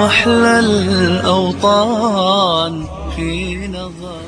أحلى الأوطان في نظر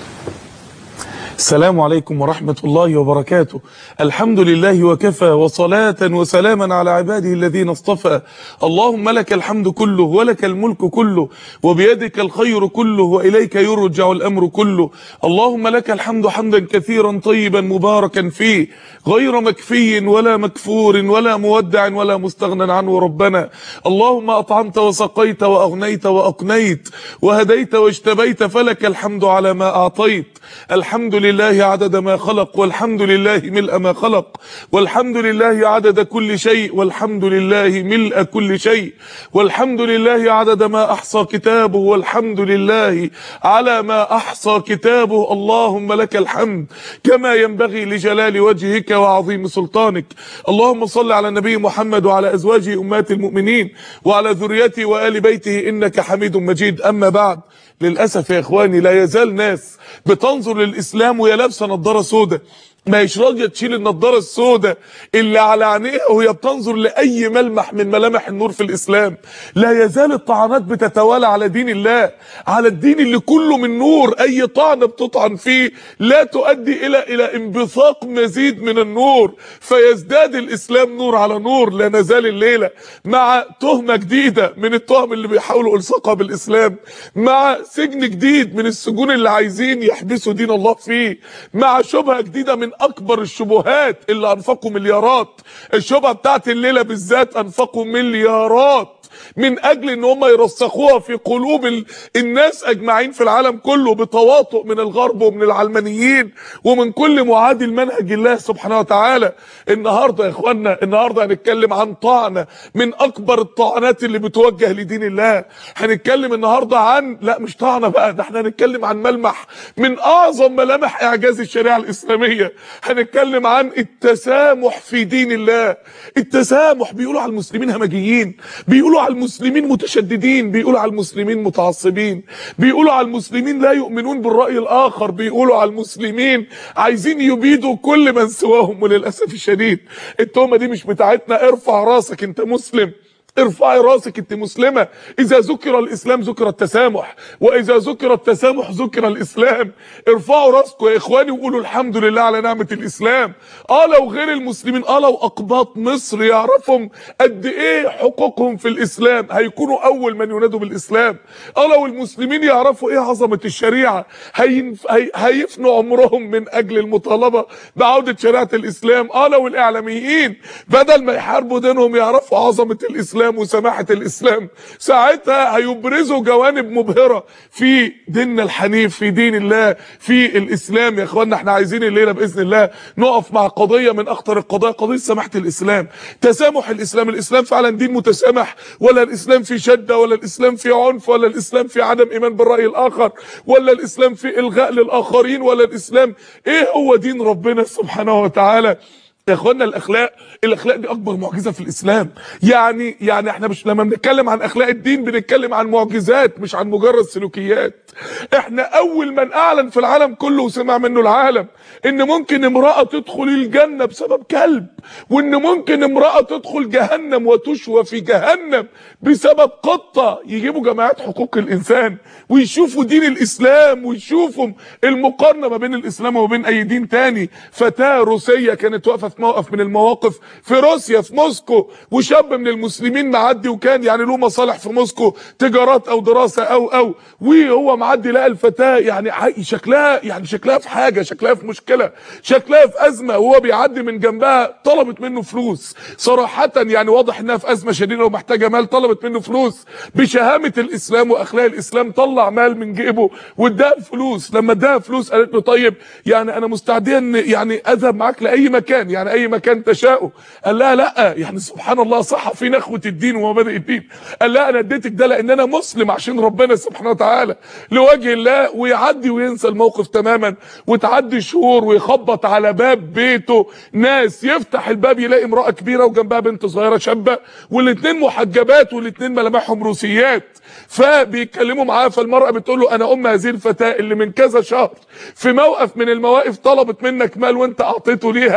السلام عليكم ورحمة الله وبركاته الحمد لله وكفى وصلاة وسلاما على عباده الذين اصطفى اللهم لك الحمد كله ولك الملك كله وبيدك الخير كله وإليك يرجع الأمر كله اللهم لك الحمد حمدا كثيرا طيبا مباركا فيه غير مكفي ولا مكفور ولا مودع ولا مستغنى عنه ربنا اللهم أطعمت وسقيت وأغنيت وأقنيت وهديت واجتبيت فلك الحمد على ما أعطيت الحمد لله عدد ما خلق والحمد لله ملء ما خلق والحمد لله عدد كل شيء والحمد لله ملء كل شيء والحمد لله عدد ما أحصى كتابه والحمد لله على ما أحصى كتابه اللهم لك الحمد كما ينبغي لجلال وجهك وعظيم سلطانك اللهم صل على النبي محمد وعلى أزواجه أمات المؤمنين وعلى ذريته وآل بيته إنك حميد مجيد أما بعد للأسف يا إخواني لا يزال ناس بتنظر للإسلام وهي لابسة نظارة سودة ما هيش راضيه تشيل النضاره السوداء اللي على عينيها وهي بتنظر لاي ملمح من ملامح النور في الاسلام لا يزال الطعنات بتتوالى على دين الله على الدين اللي كله من نور اي طعنه بتطعن فيه لا تؤدي الى الى انبثاق مزيد من النور فيزداد الاسلام نور على نور لا نزال الليله مع تهمه جديده من التهم اللي بيحاولوا الصاقها بالاسلام مع سجن جديد من السجون اللي عايزين يحبسوا دين الله فيه مع شبهه جديده من اكبر الشبهات اللي انفقوا مليارات الشبهه بتاعت الليله بالذات انفقوا مليارات من اجل ان هم يرسخوها في قلوب ال... الناس اجمعين في العالم كله بتواطؤ من الغرب ومن العلمانيين ومن كل معادي لمنهج الله سبحانه وتعالى النهارده يا اخوانا النهارده هنتكلم عن طعنه من اكبر الطعنات اللي بتوجه لدين الله هنتكلم النهارده عن لا مش طعنه بقى ده احنا هنتكلم عن ملمح من اعظم ملامح اعجاز الشريعه الاسلاميه هنتكلم عن التسامح في دين الله التسامح بيقولوا على المسلمين همجيين بيقولوا على المسلمين متشددين بيقولوا على المسلمين متعصبين بيقولوا على المسلمين لا يؤمنون بالرأي الآخر بيقولوا على المسلمين عايزين يبيدوا كل من سواهم وللأسف الشديد التهمة دي مش بتاعتنا ارفع راسك انت مسلم ارفعي راسك انت مسلمة اذا ذكر الاسلام ذكر التسامح واذا ذكر التسامح ذكر الاسلام ارفعوا راسكم يا اخواني وقولوا الحمد لله على نعمة الاسلام اه لو غير المسلمين اه لو اقباط مصر يعرفهم قد ايه حقوقهم في الاسلام هيكونوا اول من ينادوا بالاسلام اه لو المسلمين يعرفوا ايه عظمة الشريعة هينف... هي... هيفنوا عمرهم من اجل المطالبة بعودة شريعة الاسلام اه لو الاعلاميين بدل ما يحاربوا دينهم يعرفوا عظمة الاسلام الاسلام وسماحه الاسلام ساعتها هيبرزوا جوانب مبهره في ديننا الحنيف في دين الله في الاسلام يا اخوانا احنا عايزين الليله باذن الله نقف مع قضيه من اخطر القضايا قضيه سماحه الاسلام تسامح الاسلام الاسلام فعلا دين متسامح ولا الاسلام في شده ولا الاسلام في عنف ولا الاسلام في عدم ايمان بالراي الاخر ولا الاسلام في الغاء للاخرين ولا الاسلام ايه هو دين ربنا سبحانه وتعالى يا اخوانا الاخلاق الاخلاق دي اكبر معجزه في الاسلام يعني يعني احنا مش لما بنتكلم عن اخلاق الدين بنتكلم عن معجزات مش عن مجرد سلوكيات احنا اول من اعلن في العالم كله وسمع منه العالم ان ممكن امراه تدخل الجنه بسبب كلب وان ممكن امراه تدخل جهنم وتشوى في جهنم بسبب قطه يجيبوا جماعات حقوق الانسان ويشوفوا دين الاسلام ويشوفوا المقارنه ما بين الاسلام وما بين اي دين تاني فتاه روسيه كانت واقفه في موقف من المواقف في روسيا في موسكو وشاب من المسلمين معدي وكان يعني له مصالح في موسكو تجارات او دراسه او او وهو معدي لقى الفتاه يعني شكلها يعني شكلها في حاجه شكلها في مشكله شكلها في ازمه وهو بيعدي من جنبها طلبت منه فلوس صراحه يعني واضح انها في ازمه شديده ومحتاجه مال طلبت منه فلوس بشهامه الاسلام واخلاق الاسلام طلع مال من جيبه واداها فلوس لما اداها فلوس قالت له طيب يعني انا مستعديه ان يعني اذهب معاك لاي مكان يعني اي مكان تشاءه قال لها لا يعني سبحان الله صح في نخوه الدين ومبادئ الدين قال لها انا اديتك ده لان انا مسلم عشان ربنا سبحانه وتعالى لوجه الله ويعدي وينسى الموقف تماما وتعدي شهور ويخبط على باب بيته ناس يفتح الباب يلاقي امراه كبيره وجنبها بنت صغيره شابه والاثنين محجبات والاثنين ملامحهم روسيات فبيتكلموا معاه فالمراه بتقول له انا ام هذه الفتاه اللي من كذا شهر في موقف من المواقف طلبت منك مال وانت اعطيته ليها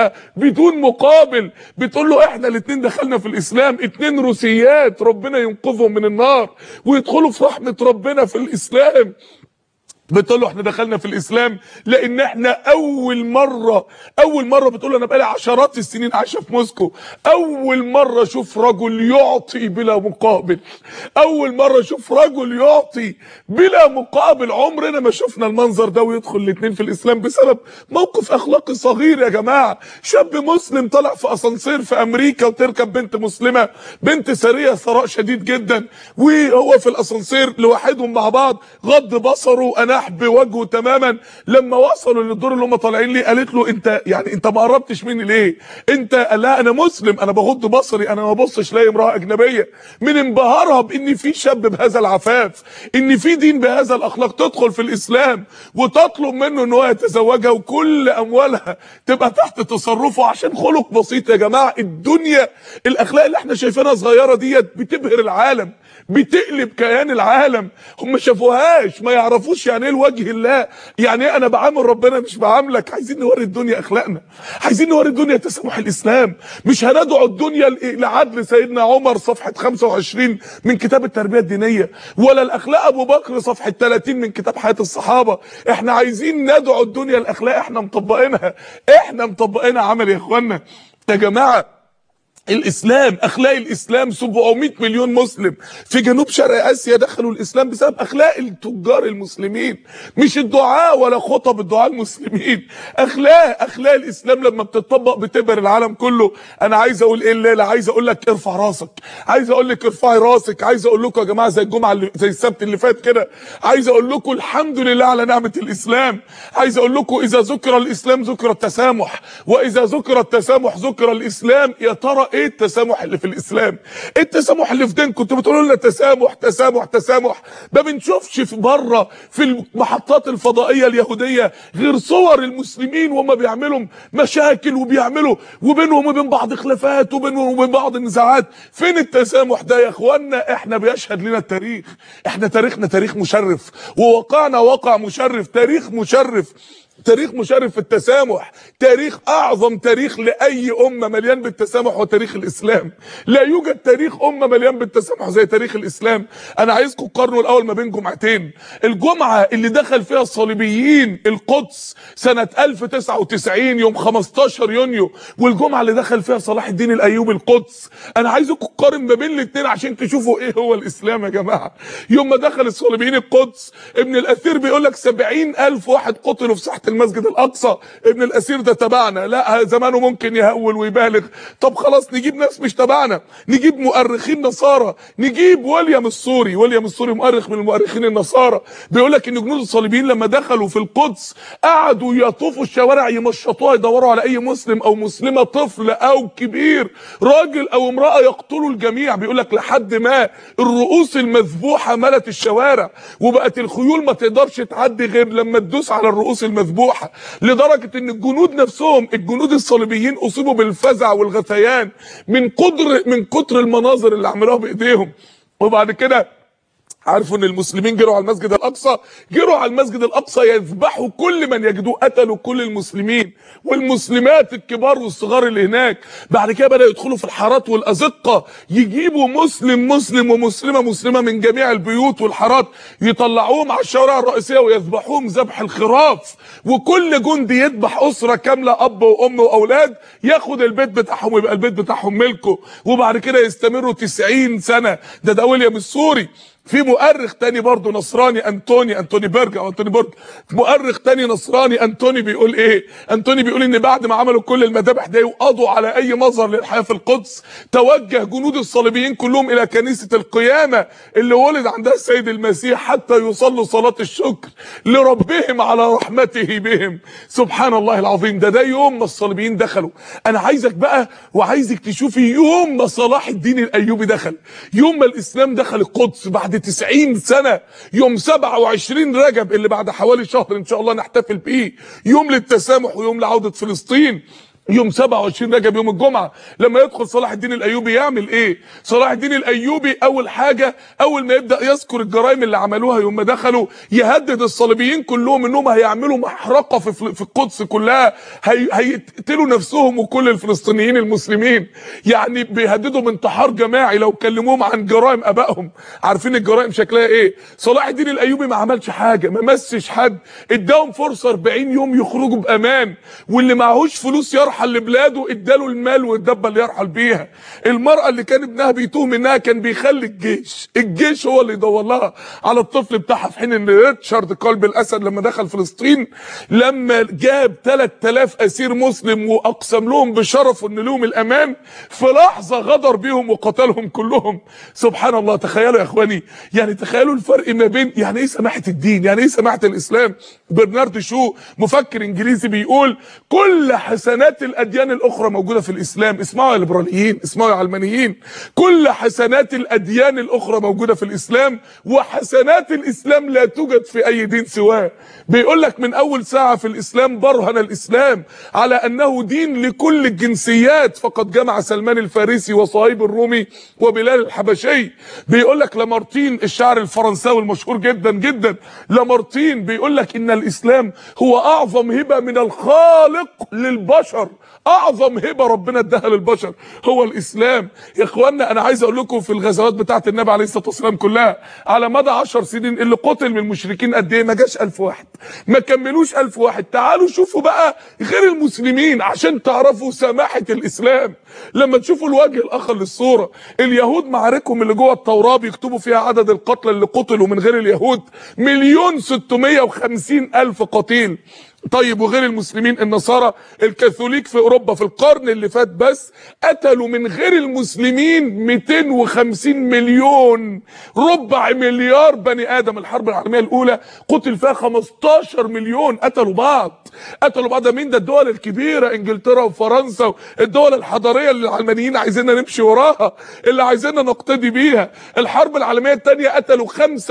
بدون مقابل بتقول له احنا الاتنين دخلنا في الاسلام اتنين روسيات ربنا ينقذهم من النار ويدخلوا في رحمه ربنا في الاسلام بتقول له احنا دخلنا في الاسلام لان احنا اول مره اول مره بتقول له انا بقالي عشرات السنين عايشه في موسكو اول مره اشوف رجل يعطي بلا مقابل اول مره اشوف رجل يعطي بلا مقابل عمرنا ما شفنا المنظر ده ويدخل الاثنين في الاسلام بسبب موقف اخلاقي صغير يا جماعه شاب مسلم طلع في اسانسير في امريكا وتركب بنت مسلمه بنت سريه ثراء شديد جدا وهو في الاسانسير لوحدهم مع بعض غض بصره انا بوجهه تماما لما وصلوا للدور اللي هم طالعين ليه قالت له انت يعني انت ما قربتش مني ليه انت قال لها انا مسلم انا بغض بصري انا ما ببصش لاقي امراه اجنبيه من انبهارها بان في شاب بهذا العفاف ان في دين بهذا الاخلاق تدخل في الاسلام وتطلب منه ان هو يتزوجها وكل اموالها تبقى تحت تصرفه عشان خلق بسيط يا جماعه الدنيا الاخلاق اللي احنا شايفينها صغيره ديت بتبهر العالم بتقلب كيان العالم هم ما شافوهاش ما يعرفوش يعني ايه الوجه الله يعني ايه انا بعامل ربنا مش بعاملك عايزين نوري الدنيا اخلاقنا عايزين نوري الدنيا تسامح الاسلام مش هندعو الدنيا لعدل سيدنا عمر صفحه 25 من كتاب التربيه الدينيه ولا الاخلاق ابو بكر صفحه 30 من كتاب حياه الصحابه احنا عايزين ندعو الدنيا الاخلاق احنا مطبقينها احنا مطبقينها عمل يا اخوانا يا جماعه الاسلام اخلاق الاسلام 700 مليون مسلم في جنوب شرق اسيا دخلوا الاسلام بسبب اخلاق التجار المسلمين مش الدعاء ولا خطب الدعاء المسلمين اخلاق اخلاق الاسلام لما بتطبق بتبهر العالم كله انا عايز اقول ايه الليله عايز اقول لك ارفع راسك عايز اقول لك ارفعي راسك عايز اقول لكم يا جماعه زي الجمعه اللي زي السبت اللي فات كده عايز اقول لكم الحمد لله على نعمه الاسلام عايز اقول لكم اذا ذكر الاسلام ذكر التسامح واذا ذكر التسامح ذكر الاسلام يا ترى ايه التسامح اللي في الاسلام ايه التسامح اللي في دينكم كنتوا بتقولوا لنا تسامح تسامح تسامح ما بنشوفش في بره في المحطات الفضائيه اليهوديه غير صور المسلمين وهم بيعملوا مشاكل وبيعملوا وبينهم وبين بعض خلافات وبينهم وبين بعض نزاعات فين التسامح ده يا اخوانا احنا بيشهد لنا التاريخ احنا تاريخنا تاريخ مشرف وواقعنا واقع مشرف تاريخ مشرف تاريخ مشرف في التسامح تاريخ اعظم تاريخ لاي امه مليان بالتسامح هو تاريخ الاسلام لا يوجد تاريخ امه مليان بالتسامح زي تاريخ الاسلام انا عايزكم تقارنوا الاول ما بين جمعتين الجمعه اللي دخل فيها الصليبيين القدس سنه 1099 يوم 15 يونيو والجمعه اللي دخل فيها صلاح الدين الايوبي القدس انا عايزكم تقارن ما بين الاثنين عشان تشوفوا ايه هو الاسلام يا جماعه يوم ما دخل الصليبيين القدس ابن الاثير بيقول لك 70000 واحد قتلوا في ساحه المسجد الاقصى ابن الاسير ده تبعنا لا زمانه ممكن يهول ويبالغ طب خلاص نجيب ناس مش تبعنا نجيب مؤرخين نصارى نجيب ويليام السوري ويليام السوري مؤرخ من المؤرخين النصارى بيقول لك ان جنود الصليبيين لما دخلوا في القدس قعدوا يطوفوا الشوارع يمشطوها يدوروا على اي مسلم او مسلمه طفل او كبير راجل او امراه يقتلوا الجميع بيقول لك لحد ما الرؤوس المذبوحه ملت الشوارع وبقت الخيول ما تقدرش تعدي غير لما تدوس على الرؤوس المذبوحه لدرجه ان الجنود نفسهم الجنود الصليبيين اصيبوا بالفزع والغثيان من قدر من كتر المناظر اللي عملوها بايديهم وبعد كده عارفوا ان المسلمين جروا على المسجد الاقصى جروا على المسجد الاقصى يذبحوا كل من يجدوه قتلوا كل المسلمين والمسلمات الكبار والصغار اللي هناك بعد كده بدأوا يدخلوا في الحارات والازقه يجيبوا مسلم مسلم ومسلمه مسلمه من جميع البيوت والحارات يطلعوهم على الشوارع الرئيسيه ويذبحوهم ذبح الخراف وكل جندي يذبح اسره كامله اب وام واولاد ياخد البيت بتاعهم ويبقى البيت بتاعهم ملكه وبعد كده يستمروا 90 سنه ده ده ويليام السوري في مؤرخ تاني برضه نصراني انتوني انتوني بيرج او انتوني بيرج مؤرخ تاني نصراني انتوني بيقول ايه انتوني بيقول ان بعد ما عملوا كل المذابح دي وقضوا على اي مظهر للحياه في القدس توجه جنود الصليبيين كلهم الى كنيسه القيامه اللي ولد عندها السيد المسيح حتى يصلوا صلاه الشكر لربهم على رحمته بهم سبحان الله العظيم ده ده يوم ما الصليبيين دخلوا انا عايزك بقى وعايزك تشوفي يوم ما صلاح الدين الايوبي دخل يوم ما الاسلام دخل القدس بعد 90 سنة يوم 27 رجب اللي بعد حوالي شهر ان شاء الله نحتفل بيه يوم للتسامح ويوم لعودة فلسطين يوم 27 رجب يوم الجمعة لما يدخل صلاح الدين الأيوبي يعمل إيه؟ صلاح الدين الأيوبي أول حاجة أول ما يبدأ يذكر الجرائم اللي عملوها يوم ما دخلوا يهدد الصليبيين كلهم إنهم هيعملوا محرقة في في القدس كلها هي هيقتلوا نفسهم وكل الفلسطينيين المسلمين يعني بيهددوا بانتحار جماعي لو كلموهم عن جرائم آبائهم عارفين الجرائم شكلها إيه؟ صلاح الدين الأيوبي ما عملش حاجة ما مسش حد اداهم فرصة 40 يوم يخرجوا بأمان واللي معهوش فلوس يرحل يرحل لبلاده اداله المال والدبه اللي يرحل بيها المراه اللي كان ابنها بيتوه منها كان بيخلي الجيش الجيش هو اللي يدور لها على الطفل بتاعها في حين ان ريتشارد قلب الاسد لما دخل فلسطين لما جاب 3000 اسير مسلم واقسم لهم بشرفه ان لهم الامان في لحظه غدر بيهم وقتلهم كلهم سبحان الله تخيلوا يا اخواني يعني تخيلوا الفرق ما بين يعني ايه سماحه الدين يعني ايه سماحه الاسلام برنارد شو مفكر انجليزي بيقول كل حسنات الاديان الاخرى موجوده في الاسلام اسمعوا يا ليبراليين اسمعوا يا علمانيين كل حسنات الاديان الاخرى موجوده في الاسلام وحسنات الاسلام لا توجد في اي دين سواه بيقول لك من اول ساعه في الاسلام برهن الاسلام على انه دين لكل الجنسيات فقد جمع سلمان الفارسي وصهيب الرومي وبلال الحبشي بيقول لك لامارتين الشاعر الفرنساوي المشهور جدا جدا لامارتين بيقول لك ان الاسلام هو اعظم هبه من الخالق للبشر اعظم هبه ربنا اداها للبشر هو الاسلام يا اخوانا انا عايز اقول لكم في الغزوات بتاعه النبي عليه الصلاه والسلام كلها على مدى 10 سنين اللي قتل من المشركين قد ايه ما جاش 1000 واحد ما كملوش 1000 واحد تعالوا شوفوا بقى غير المسلمين عشان تعرفوا سماحه الاسلام لما تشوفوا الوجه الاخر للصوره اليهود معاركهم اللي جوه التوراه بيكتبوا فيها عدد القتلى اللي قتلوا من غير اليهود مليون 650 الف قتيل طيب وغير المسلمين النصارى الكاثوليك في اوروبا في القرن اللي فات بس قتلوا من غير المسلمين 250 مليون ربع مليار بني ادم الحرب العالميه الاولى قتل فيها 15 مليون قتلوا بعض قتلوا بعض مين ده الدول الكبيره انجلترا وفرنسا الدول الحضاريه اللي العلمانيين عايزيننا نمشي وراها اللي عايزيننا نقتدي بيها الحرب العالميه الثانيه قتلوا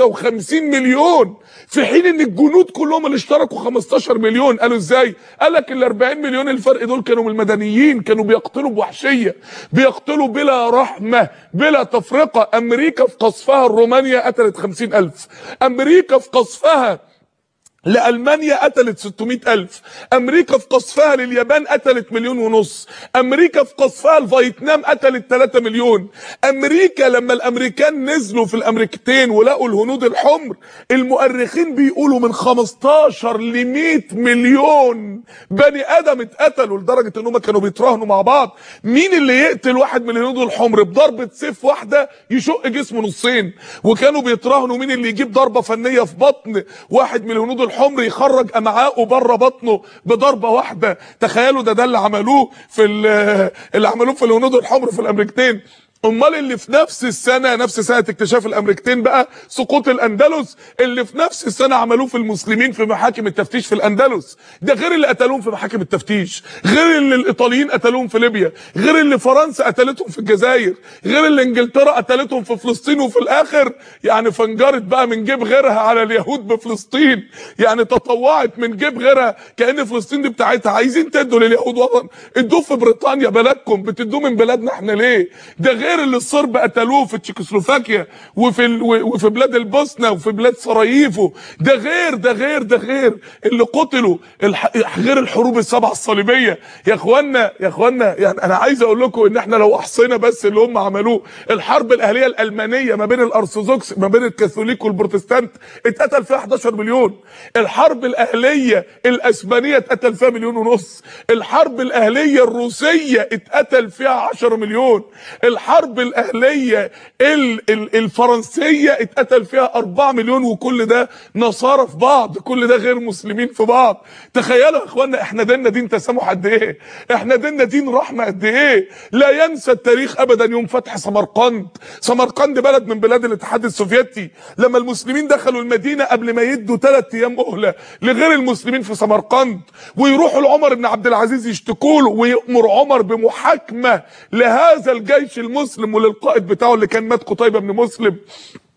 55 مليون في حين ان الجنود كلهم اللي اشتركوا 15 مليون مليون قالوا ازاي قال لك ال 40 مليون الفرق دول كانوا من المدنيين كانوا بيقتلوا بوحشيه بيقتلوا بلا رحمه بلا تفرقه امريكا في قصفها رومانيا قتلت 50000 امريكا في قصفها لألمانيا قتلت 600 ألف أمريكا في قصفها لليابان قتلت مليون ونص أمريكا في قصفها الفيتنام قتلت 3 مليون أمريكا لما الأمريكان نزلوا في الأمريكتين ولقوا الهنود الحمر المؤرخين بيقولوا من 15 ل 100 مليون بني آدم اتقتلوا لدرجة إنهم كانوا بيتراهنوا مع بعض مين اللي يقتل واحد من الهنود الحمر بضربة سيف واحدة يشق جسمه نصين وكانوا بيتراهنوا مين اللي يجيب ضربة فنية في بطن واحد من الهنود الحمر يخرج امعاءه بره بطنه بضربه واحده تخيلوا ده ده اللي عملوه في اللي عملوه في الهنود الحمر في الامريكتين امال اللي في نفس السنه نفس سنه اكتشاف الامريكتين بقى سقوط الاندلس اللي في نفس السنه عملوه في المسلمين في محاكم التفتيش في الاندلس ده غير اللي قتلوهم في محاكم التفتيش غير اللي الايطاليين قتلوهم في ليبيا غير اللي فرنسا قتلتهم في الجزائر غير اللي انجلترا قتلتهم في فلسطين وفي الاخر يعني فنجرت بقى من جيب غيرها على اليهود بفلسطين يعني تطوعت من جيب غيرها كان فلسطين دي بتاعتها عايزين تدوا لليهود وطن ادوه في بريطانيا بلدكم بتدوه من بلادنا احنا ليه ده غير غير اللي الصرب قتلوه في تشيكوسلوفاكيا وفي ال... وفي بلاد البوسنه وفي بلاد سراييفو ده غير ده غير ده غير اللي قتلوا الح... غير الحروب السبع الصليبيه يا اخوانا يا اخوانا يعني انا عايز اقول لكم ان احنا لو احصينا بس اللي هم عملوه الحرب الاهليه الالمانيه ما بين الارثوذكس ما بين الكاثوليك والبروتستانت اتقتل فيها 11 مليون الحرب الاهليه الاسبانيه اتقتل فيها مليون ونص الحرب الاهليه الروسيه اتقتل فيها 10 مليون الحرب الحرب الاهليه ال ال الفرنسيه اتقتل فيها 4 مليون وكل ده نصارى في بعض كل ده غير مسلمين في بعض تخيلوا يا اخوانا احنا ديننا دين تسامح قد ايه احنا ديننا دين رحمه قد ايه لا ينسى التاريخ ابدا يوم فتح سمرقند سمرقند بلد من بلاد الاتحاد السوفيتي لما المسلمين دخلوا المدينه قبل ما يدوا ثلاث ايام مهله لغير المسلمين في سمرقند ويروحوا لعمر بن عبد العزيز يشتكوا له ويامر عمر بمحاكمه لهذا الجيش المسلم وللقائد بتاعه اللي كان مات قتيبه بن مسلم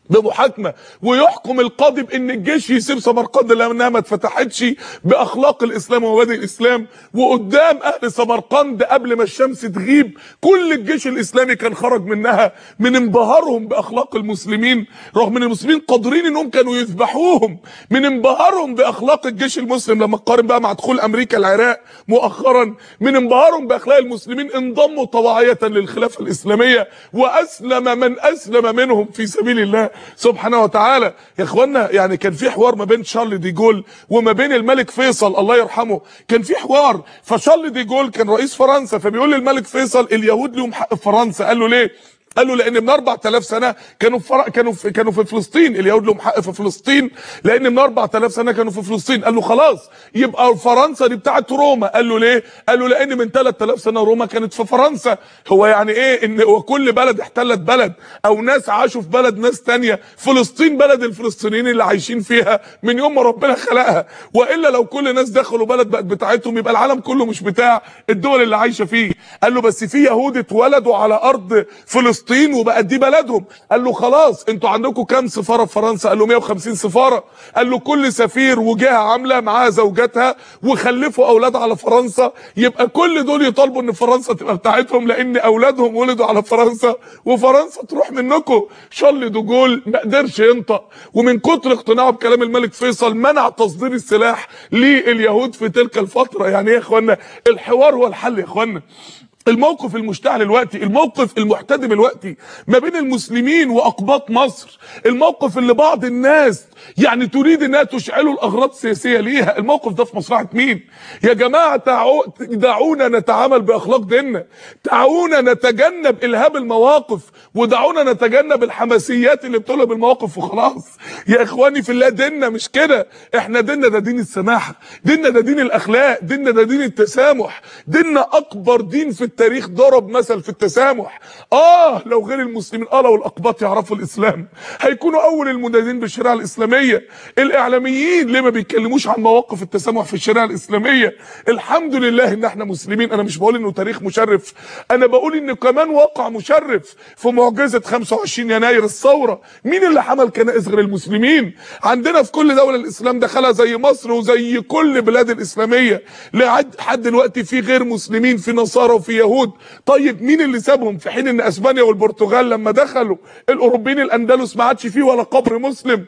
بمحاكمه ويحكم القاضي بان الجيش يسيب سمرقند لانها ما اتفتحتش باخلاق الاسلام ومبادئ الاسلام وقدام اهل سمرقند قبل ما الشمس تغيب كل الجيش الاسلامي كان خرج منها من انبهارهم باخلاق المسلمين رغم ان المسلمين قادرين انهم كانوا يذبحوهم من انبهارهم باخلاق الجيش المسلم لما تقارن بقى مع دخول امريكا العراق مؤخرا من انبهارهم باخلاق المسلمين انضموا طواعيه للخلافه الاسلاميه واسلم من اسلم منهم في سبيل الله سبحانه وتعالى يا اخوانا يعني كان في حوار ما بين شارل دي جول وما بين الملك فيصل الله يرحمه كان في حوار فشارل دي جول كان رئيس فرنسا فبيقول للملك فيصل اليهود لهم حق في فرنسا قال له ليه قال له لان من 4000 سنه كانوا في فر... كانوا في كانوا في فلسطين اليهود لهم حق في فلسطين لان من 4000 سنه كانوا في فلسطين قال له خلاص يبقى فرنسا دي بتاعت روما قال له ليه قال له لان من 3000 سنه روما كانت في فرنسا هو يعني ايه ان هو كل بلد احتلت بلد او ناس عاشوا في بلد ناس تانية فلسطين بلد الفلسطينيين اللي عايشين فيها من يوم ما ربنا خلقها والا لو كل ناس دخلوا بلد بقت بتاعتهم يبقى العالم كله مش بتاع الدول اللي عايشه فيه قال له بس في يهود اتولدوا على ارض فلسطين وبقت دي بلدهم قال له خلاص انتوا عندكم كام سفاره في فرنسا قال له 150 سفاره قال له كل سفير وجهه عامله معاها زوجاتها وخلفوا اولاد على فرنسا يبقى كل دول يطالبوا ان فرنسا تبقى بتاعتهم لان اولادهم ولدوا على فرنسا وفرنسا تروح منكم شارل دوجول ما قدرش ينطق ومن كتر اقتناعه بكلام الملك فيصل منع تصدير السلاح لليهود في تلك الفتره يعني ايه يا اخوانا الحوار هو الحل يا اخوانا الموقف المشتعل الوقتي الموقف المحتدم الوقتي ما بين المسلمين واقباط مصر الموقف اللي بعض الناس يعني تريد انها تشعله الاغراض السياسيه ليها الموقف ده في مصلحه مين يا جماعه تعو... دعونا نتعامل باخلاق ديننا دعونا نتجنب الهاب المواقف ودعونا نتجنب الحماسيات اللي بتقولها بالمواقف وخلاص يا اخواني في الله ديننا مش كده احنا ديننا ده دين السماحه ديننا ده دين الاخلاق ديننا ده دين التسامح ديننا اكبر دين في التاريخ ضرب مثل في التسامح اه لو غير المسلمين اه لو الاقباط يعرفوا الاسلام هيكونوا اول المنادين بالشريعه الاسلاميه الاعلاميين ليه ما بيتكلموش عن مواقف التسامح في الشريعه الاسلاميه الحمد لله ان احنا مسلمين انا مش بقول انه تاريخ مشرف انا بقول انه كمان واقع مشرف في معجزه 25 يناير الثوره مين اللي حمل كنائس غير المسلمين عندنا في كل دوله الاسلام دخلها زي مصر وزي كل بلاد الاسلاميه لحد دلوقتي في غير مسلمين في نصارى وفي يهود طيب مين اللي سابهم في حين ان اسبانيا والبرتغال لما دخلوا الاوروبيين الاندلس ما عادش فيه ولا قبر مسلم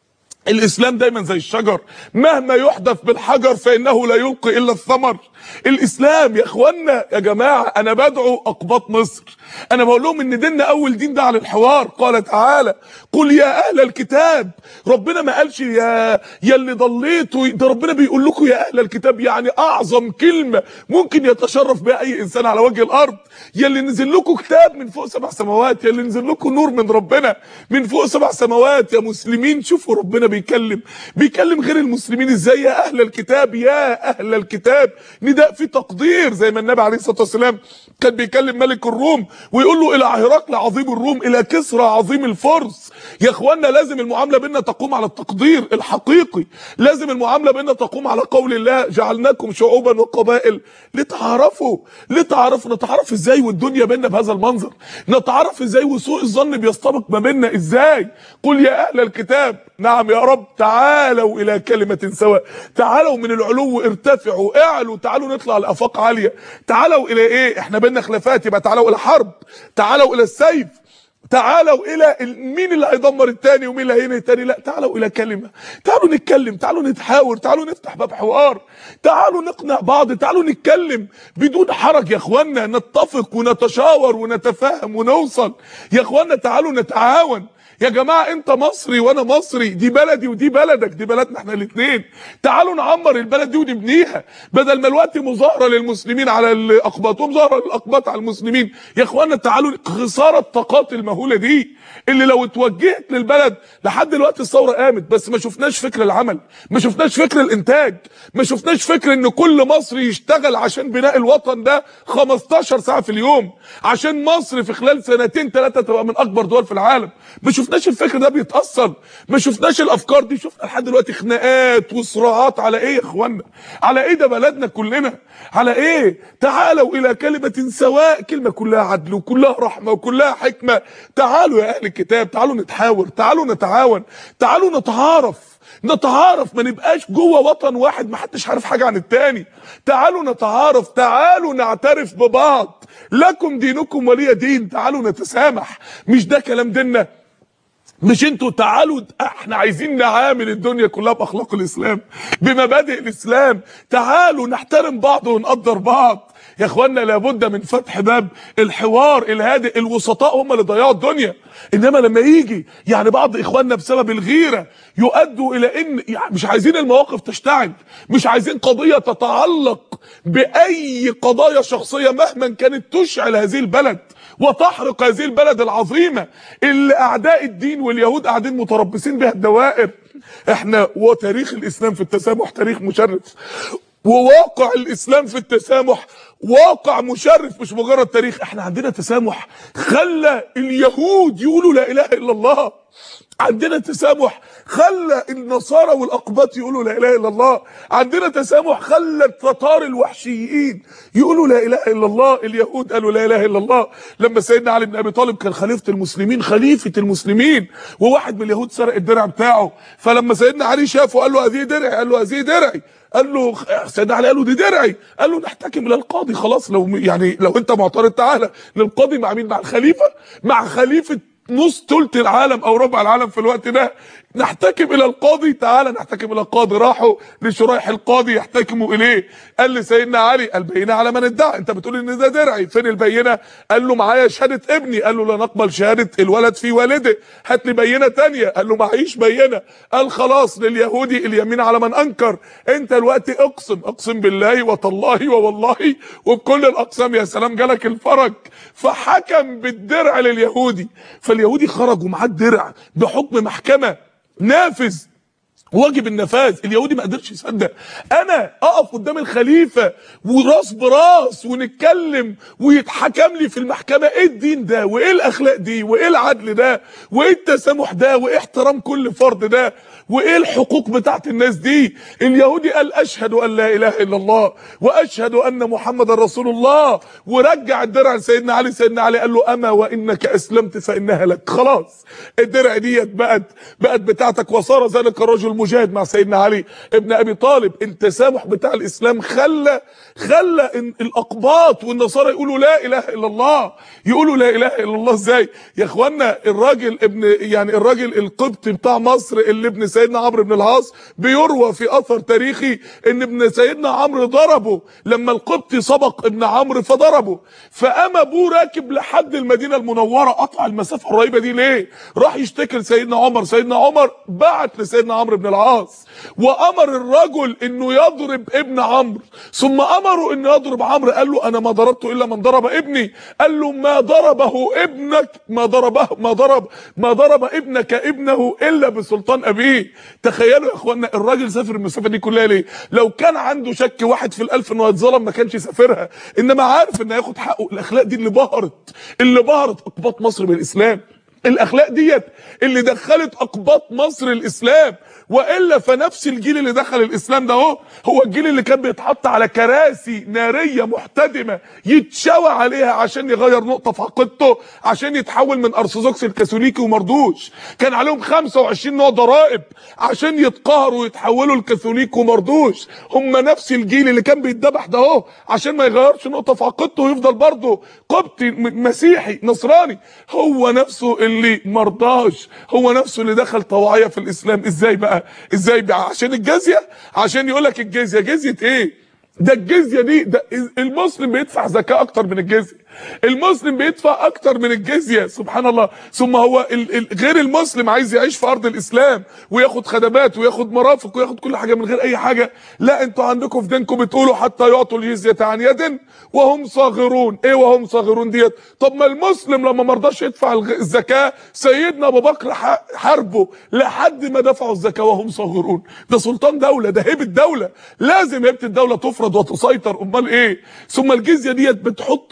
الاسلام دايما زي الشجر مهما يحدث بالحجر فانه لا يلقي الا الثمر الاسلام يا اخوانا يا جماعه انا بدعو اقباط مصر انا بقول لهم ان ديننا اول دين ده على الحوار قال تعالى قل يا اهل الكتاب ربنا ما قالش يا يا اللي ضليتوا ده ربنا بيقول لكم يا اهل الكتاب يعني اعظم كلمه ممكن يتشرف بها اي انسان على وجه الارض يا اللي نزل لكم كتاب من فوق سبع سماوات يا اللي نزل لكم نور من ربنا من فوق سبع سماوات يا مسلمين شوفوا ربنا بيكلم بيكلم غير المسلمين ازاي يا اهل الكتاب يا اهل الكتاب نداء في تقدير زي ما النبي عليه الصلاه والسلام كان بيكلم ملك الروم ويقول له الى هرقل عظيم الروم الى كسرى عظيم الفرس يا اخوانا لازم المعامله بيننا تقوم على التقدير الحقيقي لازم المعامله بيننا تقوم على قول الله جعلناكم شعوبا وقبائل لتعارفوا لتعارفوا نتعرف ازاي والدنيا بيننا بهذا المنظر نتعرف ازاي وسوء الظن بيستبق ما بيننا ازاي قل يا اهل الكتاب نعم يا رب تعالوا الى كلمه سواء تعالوا من العلو ارتفعوا اعلوا تعالوا نطلع لافاق عاليه تعالوا الى ايه احنا بيننا خلافات يبقى تعالوا الى حرب تعالوا الى السيف تعالوا الى مين اللي هيدمر التاني ومين اللي هينهي التاني لا تعالوا الى كلمه تعالوا نتكلم تعالوا نتحاور تعالوا نفتح باب حوار تعالوا نقنع بعض تعالوا نتكلم بدون حرج يا اخوانا نتفق ونتشاور ونتفاهم ونوصل يا اخوانا تعالوا نتعاون يا جماعه انت مصري وانا مصري دي بلدي ودي بلدك دي بلدنا احنا الاثنين تعالوا نعمر البلد دي ونبنيها بدل ما الوقت مظاهره للمسلمين على الاقباط ومظاهره للاقباط على المسلمين يا اخوانا تعالوا خساره الطاقات المهوله دي اللي لو اتوجهت للبلد لحد دلوقتي الثوره قامت بس ما شفناش فكر العمل ما شفناش فكر الانتاج ما شفناش فكر ان كل مصري يشتغل عشان بناء الوطن ده 15 ساعه في اليوم عشان مصر في خلال سنتين ثلاثه تبقى من اكبر دول في العالم ما شفناش شفناش الفكر ده بيتاثر ما شفناش الافكار دي شفنا لحد دلوقتي خناقات وصراعات على ايه يا اخوانا على ايه ده بلدنا كلنا على ايه تعالوا الى كلمه سواء كلمه كلها عدل وكلها رحمه وكلها حكمه تعالوا يا اهل الكتاب تعالوا نتحاور تعالوا نتعاون تعالوا نتعارف نتعارف ما نبقاش جوه وطن واحد ما حدش عارف حاجه عن التاني تعالوا نتعارف تعالوا نعترف ببعض لكم دينكم ولي دين تعالوا نتسامح مش ده كلام ديننا مش انتوا تعالوا احنا عايزين نعامل الدنيا كلها باخلاق الاسلام بمبادئ الاسلام تعالوا نحترم بعض ونقدر بعض يا اخوانا لابد من فتح باب الحوار الهادئ الوسطاء هم اللي ضيعوا الدنيا انما لما يجي يعني بعض اخواننا بسبب الغيره يؤدوا الى ان يعني مش عايزين المواقف تشتعل مش عايزين قضيه تتعلق باي قضايا شخصيه مهما كانت تشعل هذه البلد وتحرق هذه البلد العظيمه اللي اعداء الدين واليهود قاعدين متربصين بها الدوائر احنا وتاريخ الاسلام في التسامح تاريخ مشرف وواقع الاسلام في التسامح واقع مشرف مش مجرد تاريخ احنا عندنا تسامح خلى اليهود يقولوا لا اله الا الله عندنا تسامح خلى النصارى والاقباط يقولوا لا اله الا الله عندنا تسامح خلى التتار الوحشيين يقولوا لا اله الا الله اليهود قالوا لا اله الا الله لما سيدنا علي بن ابي طالب كان خليفه المسلمين خليفه المسلمين وواحد من اليهود سرق الدرع بتاعه فلما سيدنا علي شافه قال له هذه درعي قال له هذه درعي قال له سيدنا علي قال له دي درعي قال له نحتكم الى القاضي خلاص لو يعني لو انت معترض تعالى للقاضي مع مين مع الخليفه مع خليفه نص ثلث العالم او ربع العالم في الوقت ده نحتكم الى القاضي تعالى نحتكم الى القاضي راحوا لشريح القاضي يحتكموا اليه قال لسيدنا علي البينه على من ادعى انت بتقول ان ده درعي فين البينه قال له معايا شهاده ابني قال له لا نقبل شهاده الولد في والده هات لي بينه تانية قال له معيش بينه قال خلاص لليهودي اليمين على من انكر انت الوقت اقسم اقسم بالله وتالله ووالله وبكل الاقسام يا سلام جالك الفرج فحكم بالدرع لليهودي فاليهودي خرج ومعاه الدرع بحكم محكمه نافذ واجب النفاذ اليهودي ما قدرش يصدق انا اقف قدام الخليفه وراس براس ونتكلم ويتحكم لي في المحكمه ايه الدين ده وايه الاخلاق دي وايه العدل ده وايه التسامح ده وايه احترام كل فرد ده وايه الحقوق بتاعت الناس دي اليهودي قال اشهد ان لا اله الا الله واشهد ان محمد رسول الله ورجع الدرع لسيدنا علي سيدنا علي قال له اما وانك اسلمت فانها لك خلاص الدرع ديت بقت بقت بتاعتك وصار ذلك الرجل مجاهد مع سيدنا علي ابن ابي طالب التسامح بتاع الاسلام خلى خلى إن الاقباط والنصارى يقولوا لا اله الا الله يقولوا لا اله الا الله ازاي يا اخوانا الراجل ابن يعني الراجل القبطي بتاع مصر اللي ابن سيدنا عمرو بن العاص بيروى في اثر تاريخي ان ابن سيدنا عمرو ضربه لما القبطي سبق ابن عمرو فضربه فقام ابوه راكب لحد المدينه المنوره قطع المسافه الرهيبه دي ليه راح يشتكي لسيدنا عمر سيدنا عمر بعت لسيدنا عمرو بن العاص وامر الرجل انه يضرب ابن عمرو ثم امره انه يضرب عمرو قال له انا ما ضربته الا من ضرب ابني قال له ما ضربه ابنك ما ضربه ما ضرب ما ضرب ابنك ابنه الا بسلطان ابيه تخيلوا يا اخوانا الراجل سافر المسافه دي كلها ليه لو كان عنده شك واحد في الالف انه هيتظلم ما كانش يسافرها انما عارف انه هياخد حقه الاخلاق دي اللي بهرت اللي بهرت اقباط مصر بالاسلام الاخلاق ديت اللي دخلت اقباط مصر الاسلام والا فنفس الجيل اللي دخل الاسلام ده اهو هو الجيل اللي كان بيتحط على كراسي ناريه محتدمه يتشوى عليها عشان يغير نقطه في عقيدته عشان يتحول من ارثوذكس الكاثوليكي ومردوش كان عليهم 25 نوع ضرائب عشان يتقهروا ويتحولوا الكاثوليك ومردوش هم نفس الجيل اللي كان بيتذبح ده اهو عشان ما يغيرش نقطه في عقيدته ويفضل برضه قبطي مسيحي نصراني هو نفسه اللي مرضاش هو نفسه اللي دخل طواعيه في الاسلام ازاي بقى ازاي بقى عشان الجزيه عشان يقول لك الجزيه جزيه ايه ده الجزيه دي ده المسلم بيدفع زكاه اكتر من الجزيه المسلم بيدفع اكتر من الجزيه سبحان الله ثم هو ال ال غير المسلم عايز يعيش في ارض الاسلام وياخد خدمات وياخد مرافق وياخد كل حاجه من غير اي حاجه لا انتوا عندكم في دينكم بتقولوا حتى يعطوا الجزيه عن يد وهم صاغرون ايه وهم صاغرون ديت طب ما المسلم لما ما رضاش يدفع الزكاه سيدنا ابو بكر حاربه لحد ما دفعوا الزكاه وهم صاغرون ده سلطان دوله ده هيبه دوله لازم هيبه الدوله تفرض وتسيطر امال ايه ثم الجزيه ديت بتحطش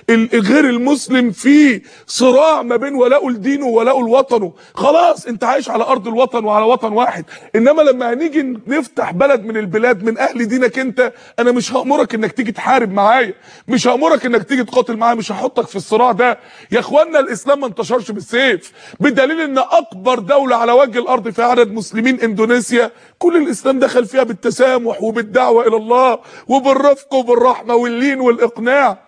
ال- غير المسلم في صراع ما بين ولاء لدينه وولاء لوطنه خلاص انت عايش على ارض الوطن وعلى وطن واحد انما لما هنيجي نفتح بلد من البلاد من اهل دينك انت انا مش هامرك انك تيجي تحارب معايا مش هامرك انك تيجي تقاتل معايا مش هحطك في الصراع ده يا اخوانا الاسلام ما انتشرش بالسيف بدليل ان اكبر دوله على وجه الارض فيها عدد مسلمين اندونيسيا كل الاسلام دخل فيها بالتسامح وبالدعوه الى الله وبالرفق وبالرحمه واللين والاقناع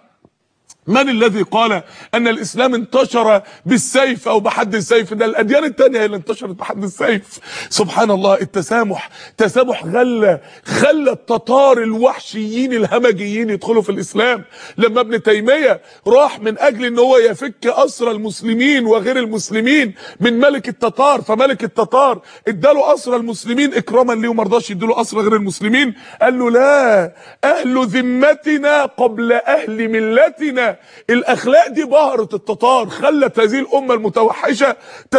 من الذي قال ان الاسلام انتشر بالسيف او بحد السيف ده الاديان التانية هي اللي انتشرت بحد السيف سبحان الله التسامح تسامح غلى خلى التتار الوحشيين الهمجيين يدخلوا في الاسلام لما ابن تيمية راح من اجل ان هو يفك اسرى المسلمين وغير المسلمين من ملك التتار فملك التتار اداله اسرى المسلمين اكراما ليه وما رضاش يديله اسرى غير المسلمين قال له لا اهل ذمتنا قبل اهل ملتنا الاخلاق دي بهرت التتار خلت هذه الامه المتوحشه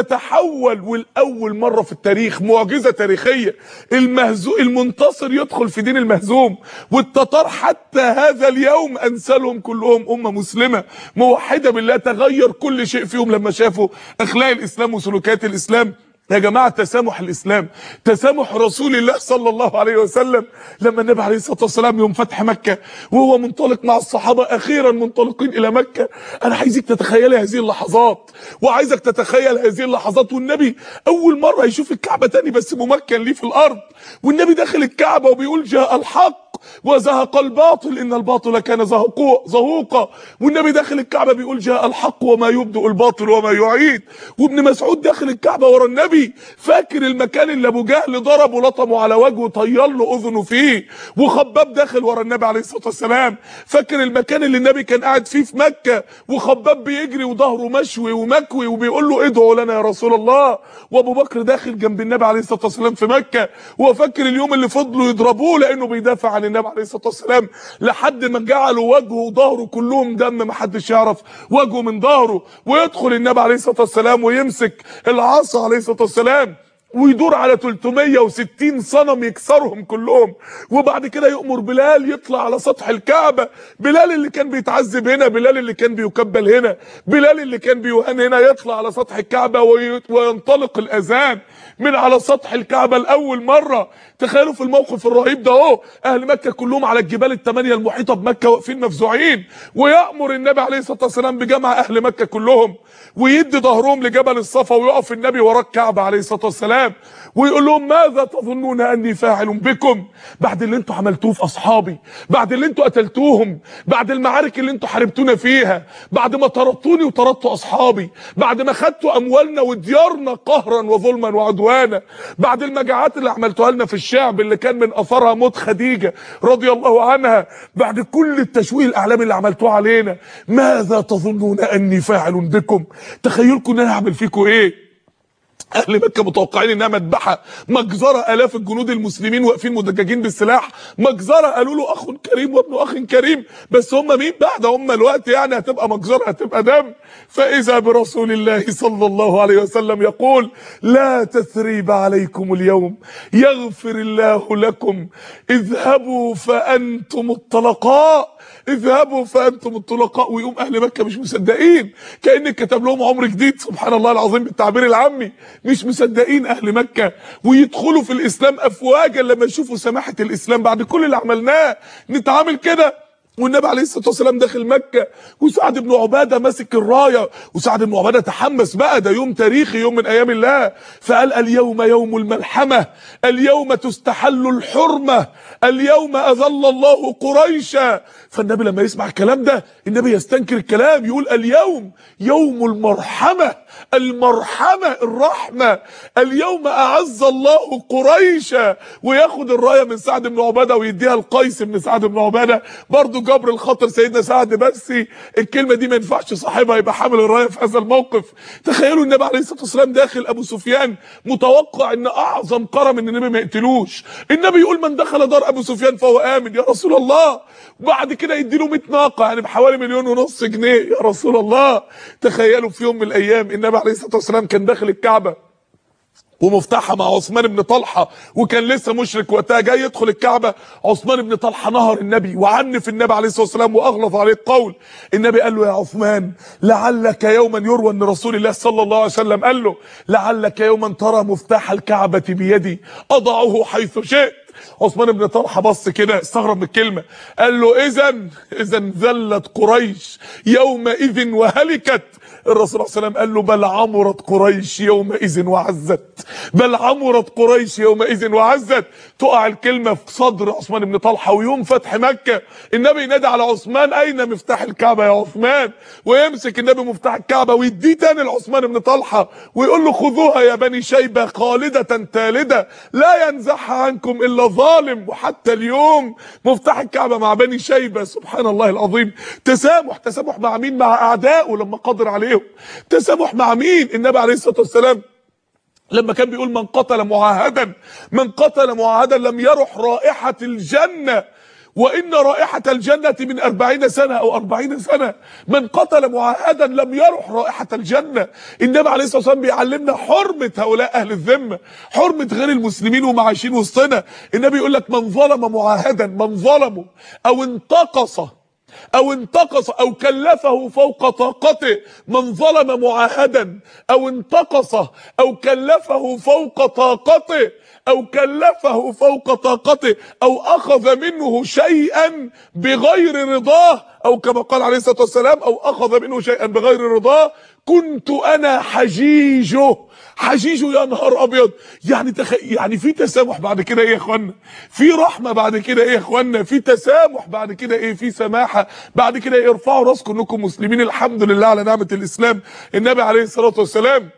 تتحول والاول مره في التاريخ معجزه تاريخيه المهزو المنتصر يدخل في دين المهزوم والتتار حتى هذا اليوم انسلهم كلهم امه مسلمه موحده بالله تغير كل شيء فيهم لما شافوا اخلاق الاسلام وسلوكيات الاسلام يا جماعة تسامح الإسلام تسامح رسول الله صلى الله عليه وسلم لما النبي عليه الصلاة والسلام يوم فتح مكة وهو منطلق مع الصحابة أخيرا منطلقين إلى مكة أنا عايزك تتخيلي هذه اللحظات وعايزك تتخيل هذه اللحظات والنبي أول مرة يشوف الكعبة تاني بس ممكن ليه في الأرض والنبي داخل الكعبة وبيقول جاء الحق وزهق الباطل ان الباطل كان زهقو- زهوقا والنبي داخل الكعبه بيقول جاء الحق وما يبدئ الباطل وما يعيد وابن مسعود داخل الكعبه ورا النبي فاكر المكان اللي ابو جهل ضربه لطمه على وجهه طير له اذنه فيه وخباب داخل ورا النبي عليه الصلاه والسلام فاكر المكان اللي النبي كان قاعد فيه في مكه وخباب بيجري وظهره مشوي ومكوي وبيقول له ادعوا لنا يا رسول الله وابو بكر داخل جنب النبي عليه الصلاه والسلام في مكه وفاكر اليوم اللي فضلوا يضربوه لانه بيدافع عن النبي عليه الصلاه والسلام لحد ما جعلوا وجهه وظهره كلهم دم ما حدش يعرف وجهه من ظهره ويدخل النبي عليه الصلاه والسلام ويمسك العصا عليه الصلاه والسلام ويدور على 360 صنم يكسرهم كلهم وبعد كده يأمر بلال يطلع على سطح الكعبة بلال اللي كان بيتعذب هنا بلال اللي كان بيكبل هنا بلال اللي كان بيوهن هنا يطلع على سطح الكعبة وي- وينطلق الأذان من على سطح الكعبة لأول مرة تخيلوا في الموقف الرهيب ده اهو أهل مكة كلهم على الجبال الثمانية المحيطة بمكة واقفين مفزوعين ويأمر النبي عليه الصلاة والسلام بجمع أهل مكة كلهم ويدي ظهرهم لجبل الصفا ويقف النبي ورا الكعبة عليه الصلاة والسلام ويقول لهم ماذا تظنون أني فاعل بكم بعد اللي انتوا عملتوه في أصحابي بعد اللي انتوا قتلتوهم بعد المعارك اللي انتوا حاربتونا فيها بعد ما طردتوني وطردتوا أصحابي بعد ما خدتوا أموالنا وديارنا قهرا وظلما وعدوانا بعد المجاعات اللي عملتوها لنا في الشعب اللي كان من أثرها موت خديجة رضي الله عنها بعد كل التشويه الأعلامي اللي عملتوه علينا ماذا تظنون أني فاعل بكم تخيلكم ان انا هعمل فيكم ايه اهل مكه متوقعين انها مذبحه مجزره الاف الجنود المسلمين واقفين مدججين بالسلاح مجزره قالوا له اخ كريم وابن اخ كريم بس هم مين بعد هم الوقت يعني هتبقى مجزره هتبقى دم فاذا برسول الله صلى الله عليه وسلم يقول لا تثريب عليكم اليوم يغفر الله لكم اذهبوا فانتم الطلقاء اذهبوا فانتم الطلقاء ويقوم اهل مكه مش مصدقين كان كتب لهم عمر جديد سبحان الله العظيم بالتعبير العامي مش مصدقين اهل مكه ويدخلوا في الاسلام افواجا لما يشوفوا سماحه الاسلام بعد كل اللي عملناه نتعامل كده والنبي عليه الصلاه والسلام داخل مكه وسعد بن عباده ماسك الرايه وسعد بن عباده تحمس بقى ده يوم تاريخي يوم من ايام الله فقال اليوم يوم الملحمه اليوم تستحل الحرمه اليوم اذل الله قريشا فالنبي لما يسمع الكلام ده النبي يستنكر الكلام يقول اليوم يوم المرحمه المرحمه الرحمه اليوم اعز الله قريشا وياخد الرايه من سعد بن عباده ويديها لقيس بن سعد بن عباده برضه جبر الخاطر سيدنا سعد بس الكلمه دي ما ينفعش صاحبها يبقى حامل الرايه في هذا الموقف تخيلوا النبي عليه الصلاه والسلام داخل ابو سفيان متوقع ان اعظم كرم ان النبي ما يقتلوش النبي يقول من دخل دار ابو سفيان فهو امن يا رسول الله وبعد كده يديله 100 ناقه يعني بحوالي مليون ونص جنيه يا رسول الله تخيلوا في يوم من الايام النبي عليه الصلاه والسلام كان داخل الكعبه ومفتاحها مع عثمان بن طلحه وكان لسه مشرك وقتها جاي يدخل الكعبه عثمان بن طلحه نهر النبي وعنف النبي عليه الصلاه والسلام واغلظ عليه القول النبي قال له يا عثمان لعلك يوما يروى ان رسول الله صلى الله عليه وسلم قال له لعلك يوما ترى مفتاح الكعبه بيدي اضعه حيث شئت عثمان بن طلحه بص كده استغرب من الكلمه قال له اذا اذا ذلت قريش يومئذ وهلكت الرسول صلى الله عليه وسلم قال له بل عمرت قريش يومئذ وعزت بل عمرت قريش يومئذ وعزت تقع الكلمه في صدر عثمان بن طلحه ويوم فتح مكه النبي ينادي على عثمان اين مفتاح الكعبه يا عثمان ويمسك النبي مفتاح الكعبه ويديه تاني لعثمان بن طلحه ويقول له خذوها يا بني شيبه خالده تالده لا ينزعها عنكم الا ظالم وحتى اليوم مفتاح الكعبه مع بني شيبه سبحان الله العظيم تسامح تسامح مع مين مع اعدائه لما قدر عليهم تسامح مع مين النبي عليه الصلاه والسلام لما كان بيقول من قتل معاهدا من قتل معاهدا لم يرح رائحة الجنة وإن رائحة الجنة من أربعين سنة أو أربعين سنة من قتل معاهدا لم يرح رائحة الجنة النبي عليه الصلاة والسلام بيعلمنا حرمة هؤلاء أهل الذمة حرمة غير المسلمين وهم عايشين وسطنا النبي يقول لك من ظلم معاهدا من ظلمه أو انتقصه او انتقص او كلفه فوق طاقته من ظلم معاهدا او انتقصه او كلفه فوق طاقته او كلفه فوق طاقته او اخذ منه شيئا بغير رضاه او كما قال عليه الصلاه والسلام او اخذ منه شيئا بغير رضاه كنت انا حجيجه حجيجه يا نهار ابيض يعني تخ... يعني في تسامح بعد كده ايه يا اخوانا في رحمه بعد كده ايه يا اخوانا في تسامح بعد كده ايه في سماحه بعد كده ايه ارفعوا راسكم انكم مسلمين الحمد لله على نعمه الاسلام النبي عليه الصلاه والسلام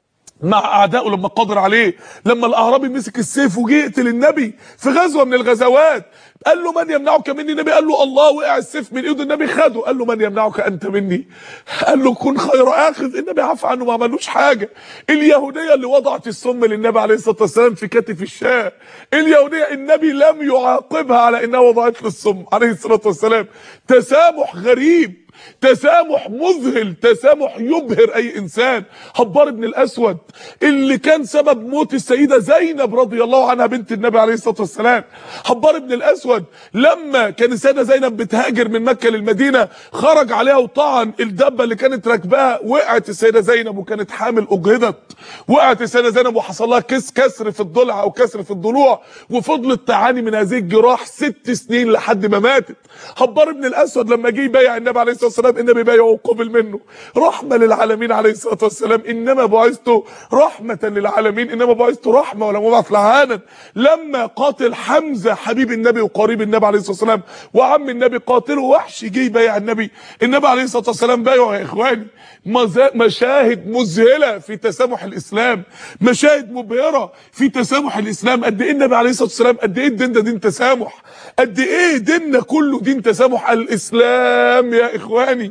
مع اعدائه لما قدر عليه لما الاعرابي مسك السيف وجه يقتل النبي في غزوه من الغزوات قال له من يمنعك مني النبي قال له الله وقع السيف من ايده النبي خده قال له من يمنعك انت مني قال له كن خير اخذ النبي عفى عنه ما عملوش حاجه اليهوديه اللي وضعت السم للنبي عليه الصلاه والسلام في كتف الشاه اليهوديه النبي لم يعاقبها على انها وضعت له السم عليه الصلاه والسلام تسامح غريب تسامح مذهل تسامح يبهر اي انسان حبار بن الاسود اللي كان سبب موت السيده زينب رضي الله عنها بنت النبي عليه الصلاه والسلام حبار بن الاسود لما كان السيده زينب بتهاجر من مكه للمدينه خرج عليها وطعن الدبه اللي كانت راكباها وقعت السيده زينب وكانت حامل اجهضت وقعت السيده زينب وحصل لها كس كسر في الضلع او كسر في الضلوع وفضلت تعاني من هذه الجراح ست سنين لحد ما ماتت حبار بن الاسود لما جه يبايع النبي عليه الصلاه والسلام النبي بايعه وقبل منه رحمه للعالمين عليه الصلاه والسلام انما بعثت رحمه للعالمين انما بعثت رحمه ولم ابعث لعانا لما قاتل حمزه حبيب النبي وقريب النبي عليه الصلاه والسلام وعم النبي قاتله وحش جه يبايع النبي النبي عليه الصلاه والسلام بايعه يا اخواني مزا- مشاهد مذهله في تسامح الاسلام مشاهد مبهره في تسامح الاسلام قد ايه النبي عليه الصلاه والسلام قد ايه الدين ده دين تسامح قد ايه ديننا كله دين تسامح الاسلام يا اخواني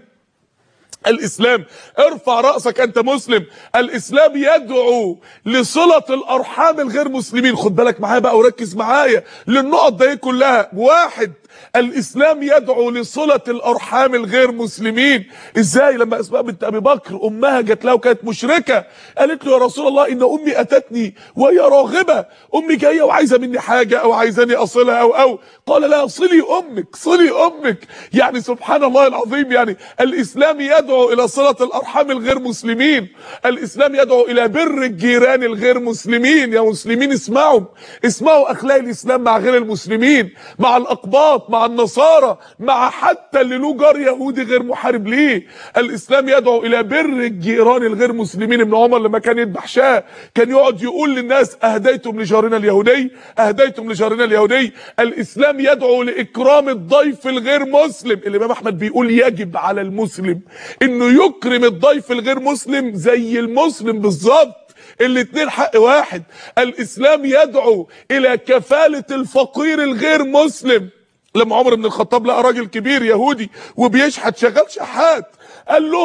الاسلام ارفع راسك انت مسلم الاسلام يدعو لصله الارحام الغير مسلمين خد بالك معايا بقى وركز معايا للنقط دي كلها واحد الاسلام يدعو لصله الارحام الغير مسلمين ازاي لما اسماء بنت ابي بكر امها جت لها وكانت مشركه قالت له يا رسول الله ان امي اتتني وهي راغبه امي جايه وعايزه مني حاجه او عايزاني اصلها او او قال لا صلي امك صلي امك يعني سبحان الله العظيم يعني الاسلام يدعو الى صله الارحام الغير مسلمين الاسلام يدعو الى بر الجيران الغير مسلمين يا مسلمين اسمعوا اسمعوا اخلاق الاسلام مع غير المسلمين مع الاقباط مع النصارى مع حتى اللي له جار يهودي غير محارب ليه الاسلام يدعو الى بر الجيران الغير مسلمين ابن عمر لما كان يذبح شاه كان يقعد يقول للناس اهديتم لجارنا اليهودي اهديتم لجارنا اليهودي الاسلام يدعو لاكرام الضيف الغير مسلم الامام احمد بيقول يجب على المسلم انه يكرم الضيف الغير مسلم زي المسلم بالظبط الاتنين حق واحد الاسلام يدعو الى كفالة الفقير الغير مسلم لما عمر بن الخطاب لقى راجل كبير يهودي وبيشحت شغال شحات قال لهم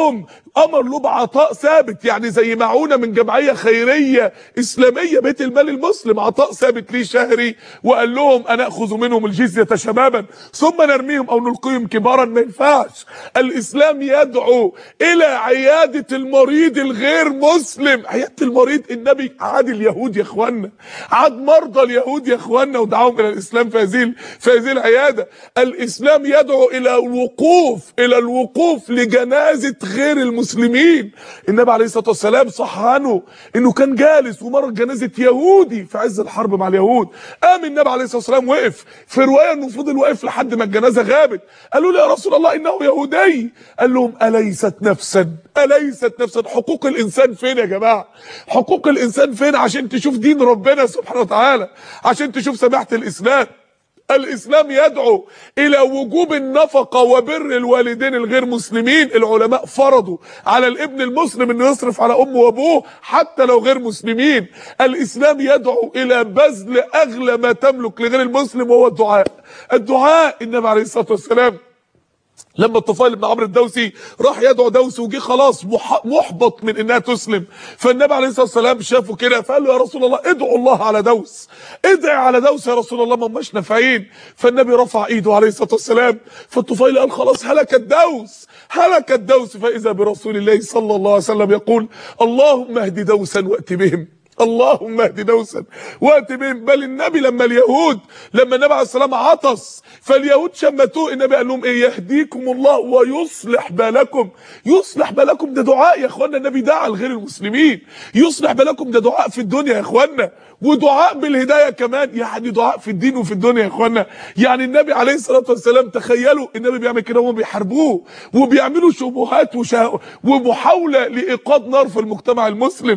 امر له بعطاء ثابت يعني زي معونه من جمعيه خيريه اسلاميه بيت المال المسلم عطاء ثابت ليه شهري وقال لهم انا اخذ منهم الجزيه شبابا ثم نرميهم او نلقيهم كبارا ما ينفعش الاسلام يدعو الى عياده المريض الغير مسلم عياده المريض النبي عاد اليهود يا اخوانا عاد مرضى اليهود يا اخوانا ودعاهم الى الاسلام في هذه في هذه العياده الاسلام يدعو الى الوقوف الى الوقوف لجنازه غير المسلمين النبي عليه الصلاه والسلام صح عنه انه كان جالس ومر جنازه يهودي في عز الحرب مع اليهود قام النبي عليه الصلاه والسلام وقف في روايه انه فضل واقف لحد ما الجنازه غابت قالوا له يا رسول الله انه يهودي قال لهم اليست نفسا اليست نفسا حقوق الانسان فين يا جماعه حقوق الانسان فين عشان تشوف دين ربنا سبحانه وتعالى عشان تشوف سماحه الاسلام الاسلام يدعو الى وجوب النفقه وبر الوالدين الغير مسلمين العلماء فرضوا على الابن المسلم انه يصرف على امه وابوه حتى لو غير مسلمين الاسلام يدعو الى بذل اغلى ما تملك لغير المسلم وهو الدعاء الدعاء النبي عليه الصلاه والسلام لما الطفيل بن عمرو الدوسي راح يدعو دوس وجي خلاص مح- محبط من انها تسلم فالنبي عليه الصلاه والسلام شافه كده فقال له يا رسول الله ادعو الله على دوس ادعي على دوس يا رسول الله ما هماش نافعين فالنبي رفع ايده عليه الصلاه والسلام فالطفيل قال خلاص هلك الدوس هلك الدوس فاذا برسول الله صلى الله عليه وسلم يقول اللهم اهد دوسا وات بهم اللهم اهد دوسا وات بهم بل النبي لما اليهود لما النبي عليه السلام عطس فاليهود شمتوه النبي قال لهم ايه يهديكم الله ويصلح بالكم يصلح بالكم ده دعاء يا اخوانا النبي دعا لغير المسلمين يصلح بالكم ده دعاء في الدنيا يا اخوانا ودعاء بالهدايه كمان يعني دعاء في الدين وفي الدنيا يا اخوانا يعني النبي عليه الصلاه والسلام تخيلوا النبي بيعمل كده وهم بيحاربوه وبيعملوا شبهات وشا... ومحاوله لايقاد نار في المجتمع المسلم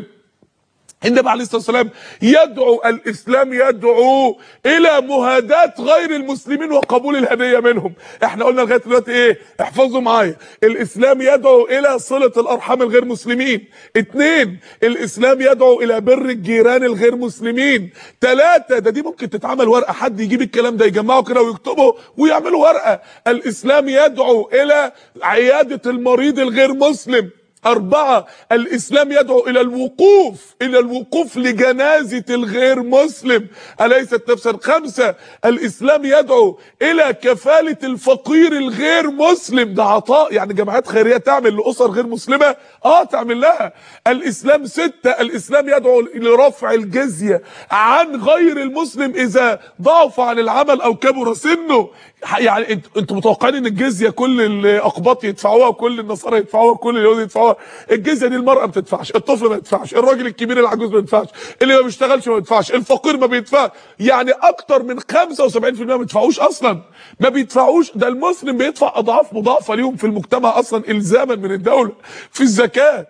النبي عليه الصلاه والسلام يدعو الاسلام يدعو الى مهاداه غير المسلمين وقبول الهديه منهم احنا قلنا لغايه دلوقتي ايه احفظوا معايا الاسلام يدعو الى صله الارحام الغير مسلمين اتنين الاسلام يدعو الى بر الجيران الغير مسلمين تلاتة ده دي ممكن تتعمل ورقه حد يجيب الكلام ده يجمعه كده ويكتبه ويعملوا ورقه الاسلام يدعو الى عياده المريض الغير مسلم أربعة الإسلام يدعو إلى الوقوف إلى الوقوف لجنازة الغير مسلم أليست نفسا خمسة الإسلام يدعو إلى كفالة الفقير الغير مسلم ده عطاء يعني جماعات خيرية تعمل لأسر غير مسلمة آه تعمل لها الإسلام ستة الإسلام يدعو لرفع الجزية عن غير المسلم إذا ضعف عن العمل أو كبر سنه يعني انت انتوا متوقعين ان الجزيه كل الاقباط يدفعوها وكل النصارى يدفعوها وكل اليهود يدفعوها الجزيه دي المراه ما بتدفعش الطفل ما يدفعش الراجل الكبير العجوز ما يدفعش اللي ما بيشتغلش ما بيدفعش الفقير ما بيدفعش يعني اكتر من 75% ما بيدفعوش اصلا ما بيدفعوش ده المسلم بيدفع اضعاف مضاعفه ليهم في المجتمع اصلا الزاما من الدوله في الزكاه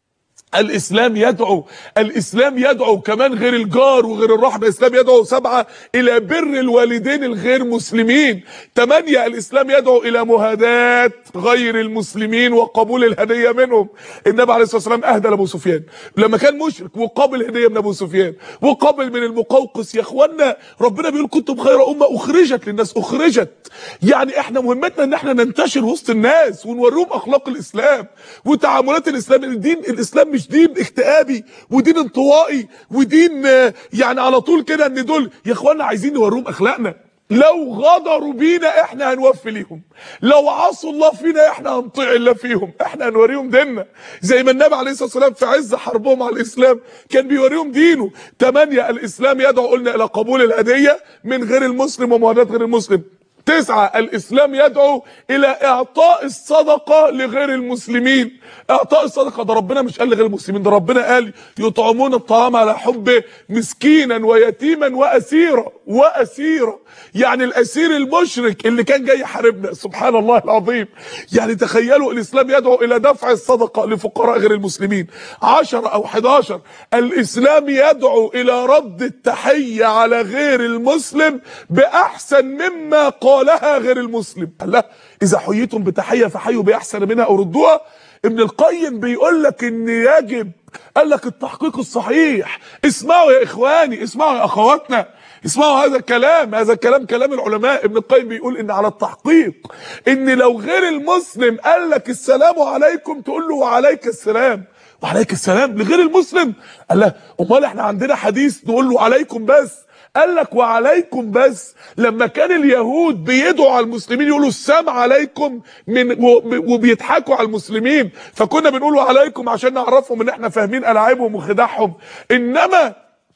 الاسلام يدعو الاسلام يدعو كمان غير الجار وغير الرحمه الاسلام يدعو سبعه الى بر الوالدين الغير مسلمين ثمانيه الاسلام يدعو الى مهاداه غير المسلمين وقبول الهديه منهم النبي عليه الصلاه والسلام اهدى لابو سفيان لما كان مشرك وقابل هديه من ابو سفيان وقابل من المقوقس يا اخوانا ربنا بيقول كنتم خير امه اخرجت للناس اخرجت يعني احنا مهمتنا ان احنا ننتشر وسط الناس ونوريهم اخلاق الاسلام وتعاملات الاسلام الدين الاسلام مش دين اكتئابي ودين انطوائي ودين آه، يعني على طول كده ان دول يا اخوانا عايزين نوريهم اخلاقنا لو غدروا بينا احنا هنوفي ليهم لو عصوا الله فينا احنا هنطيع الله فيهم احنا هنوريهم ديننا زي ما النبي عليه الصلاه والسلام في عز حربهم على الاسلام كان بيوريهم دينه ثمانية الاسلام يدعو قلنا الى قبول الهديه من غير المسلم ومهاداه غير المسلم تسعة الإسلام يدعو إلى إعطاء الصدقة لغير المسلمين إعطاء الصدقة ده ربنا مش قال لغير المسلمين ده ربنا قال يطعمون الطعام على حب مسكينا ويتيما وأسيرا وأسيرا يعني الأسير المشرك اللي كان جاي يحاربنا سبحان الله العظيم يعني تخيلوا الإسلام يدعو إلى دفع الصدقة لفقراء غير المسلمين عشر أو 11 الإسلام يدعو إلى رد التحية على غير المسلم بأحسن مما قالها غير المسلم قال لا إذا حييتم بتحية فحيوا بأحسن منها أو ردوها ابن القيم بيقول لك ان يجب قال لك التحقيق الصحيح اسمعوا يا اخواني اسمعوا يا اخواتنا اسمعوا هذا الكلام هذا الكلام كلام العلماء ابن القيم بيقول ان على التحقيق ان لو غير المسلم قال لك السلام عليكم تقول له وعليك السلام وعليك السلام لغير المسلم قال له امال احنا عندنا حديث نقول له عليكم بس قال لك وعليكم بس لما كان اليهود بيدعوا على المسلمين يقولوا السلام عليكم من وبيضحكوا على المسلمين فكنا بنقول عليكم عشان نعرفهم ان احنا فاهمين العابهم وخداعهم انما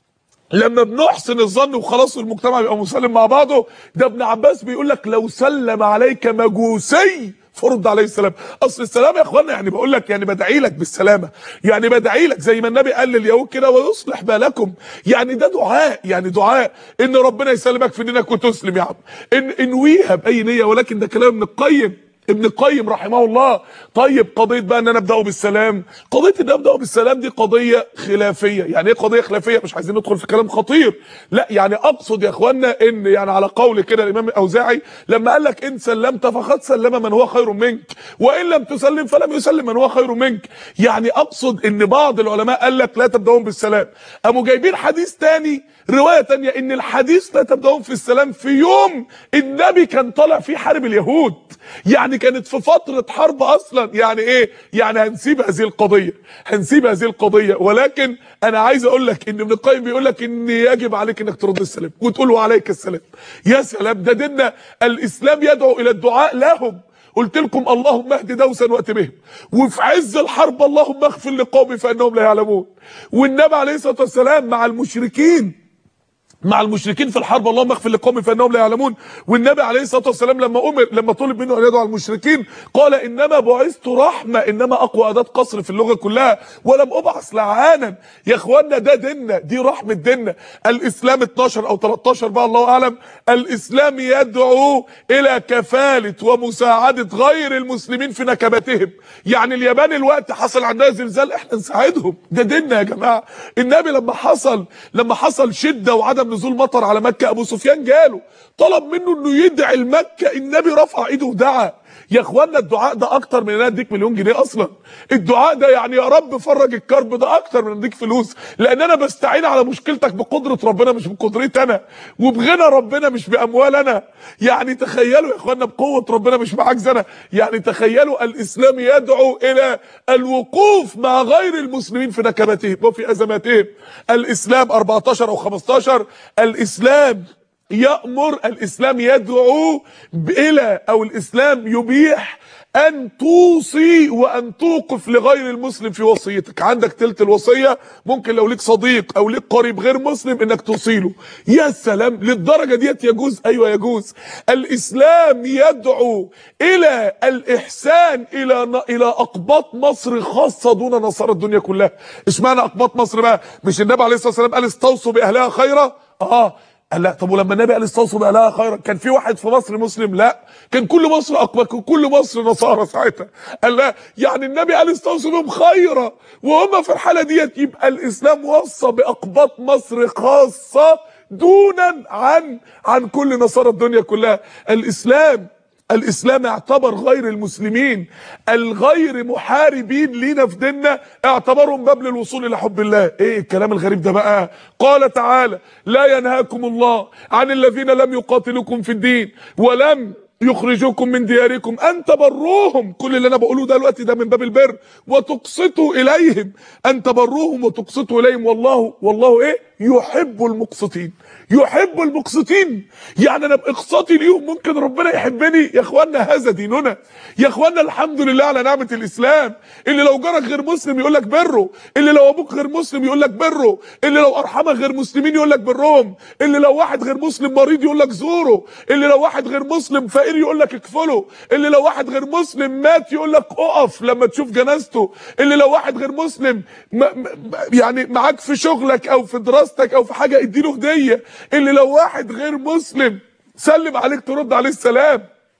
لما بنحسن الظن وخلاص المجتمع بيبقى مسلم مع بعضه ده ابن عباس بيقول لك لو سلم عليك مجوسي فرد عليه السلام اصل السلام يا اخوانا يعني بقول لك يعني بدعي لك بالسلامه يعني بدعي لك زي ما النبي قال لليهود كده ويصلح بالكم يعني ده دعاء يعني دعاء ان ربنا يسلمك في دينك وتسلم يا عم ان انويها باي نيه ولكن ده كلام ابن القيم ابن القيم رحمه الله طيب قضيه بقى ان انا ابداه بالسلام قضيه ان ابداه بالسلام دي قضيه خلافيه يعني ايه قضيه خلافيه مش عايزين ندخل في كلام خطير لا يعني اقصد يا اخوانا ان يعني على قول كده الامام الاوزاعي لما قال لك ان سلمت فقد سلم من هو خير منك وان لم تسلم فلم يسلم من هو خير منك يعني اقصد ان بعض العلماء قال لك لا تبداهم بالسلام قاموا جايبين حديث تاني روايه تانية ان الحديث لا تبداهم في السلام في يوم النبي كان طالع فيه حارب اليهود يعني كانت في فترة حرب اصلا يعني ايه يعني هنسيب هذه القضية هنسيب هذه القضية ولكن انا عايز اقول لك ان ابن القيم بيقول لك ان يجب عليك انك ترد السلام وتقول له عليك السلام يا سلام ده ديننا الاسلام يدعو الى الدعاء لهم قلت لكم اللهم اهد دوسا وات بهم وفي عز الحرب اللهم اغفر لقومي فانهم لا يعلمون والنبي عليه الصلاه والسلام مع المشركين مع المشركين في الحرب اللهم اغفر لقومي فانهم لا يعلمون والنبي عليه الصلاه والسلام لما امر لما طلب منه ان يدعو على المشركين قال انما بعثت رحمه انما اقوى اداه قصر في اللغه كلها ولم ابعث لعانا يا اخوانا ده ديننا دي رحمه ديننا الاسلام 12 او 13 بقى الله اعلم الاسلام يدعو الى كفاله ومساعده غير المسلمين في نكبتهم يعني اليابان الوقت حصل عندها زلزال احنا نساعدهم ده ديننا يا جماعه النبي لما حصل لما حصل شده وعدم نزول مطر على مكه ابو سفيان جاله طلب منه انه يدعي لمكه النبي رفع ايده ودعا يا اخوانا الدعاء ده اكتر من ان انا اديك مليون جنيه اصلا الدعاء ده يعني يا رب فرج الكرب ده اكتر من اديك فلوس لان انا بستعين على مشكلتك بقدره ربنا مش بقدرتي انا وبغنى ربنا مش باموال انا يعني تخيلوا يا اخوانا بقوه ربنا مش بعجز انا يعني تخيلوا الاسلام يدعو الى الوقوف مع غير المسلمين في نكبتهم وفي ازماتهم الاسلام 14 او 15 الاسلام يأمر الإسلام يدعو إلى أو الإسلام يبيح أن توصي وأن توقف لغير المسلم في وصيتك عندك تلت الوصية ممكن لو ليك صديق أو ليك قريب غير مسلم إنك توصيله يا سلام للدرجة ديت يجوز أيوة يجوز الإسلام يدعو إلى الإحسان إلى إلى أقباط مصر خاصة دون نصارى الدنيا كلها اشمعنى أقباط مصر بقى مش النبي عليه الصلاة والسلام قال استوصوا بأهلها خيرا اه قال لا طب ولما النبي قال استوصوا بأهلها خيرا كان في واحد في مصر مسلم لا كان كل مصر اقبل كان كل مصر نصارى ساعتها قال لا يعني النبي قال استوصوا بهم خيرا وهم في الحاله ديت يبقى الاسلام وصى باقباط مصر خاصه دونا عن عن كل نصارى الدنيا كلها الاسلام الاسلام اعتبر غير المسلمين الغير محاربين لينا في ديننا اعتبرهم باب للوصول الى حب الله ايه الكلام الغريب ده بقى قال تعالى لا ينهاكم الله عن الذين لم يقاتلوكم في الدين ولم يخرجوكم من دياركم ان تبروهم كل اللي انا بقوله ده دلوقتي ده من باب البر وتقسطوا اليهم ان تبروهم وتقسطوا اليهم والله والله ايه يحب المقسطين يحب المقسطين يعني انا باقساطي ليهم ممكن ربنا يحبني يا اخوانا هذا ديننا يا اخوانا الحمد لله على نعمه الاسلام اللي لو جارك غير مسلم يقول لك بره اللي لو ابوك غير مسلم يقول لك بره اللي لو ارحمك غير مسلمين يقول لك برهم اللي لو واحد غير مسلم مريض يقول لك زوره اللي لو واحد غير مسلم فقير يقول لك اكفله اللي لو واحد غير مسلم مات يقول لك اقف لما تشوف جنازته اللي لو واحد غير مسلم م م يعني معاك في شغلك او في دراستك او في حاجه اديله هديه اللي لو واحد غير مسلم سلم عليك ترد عليه السلام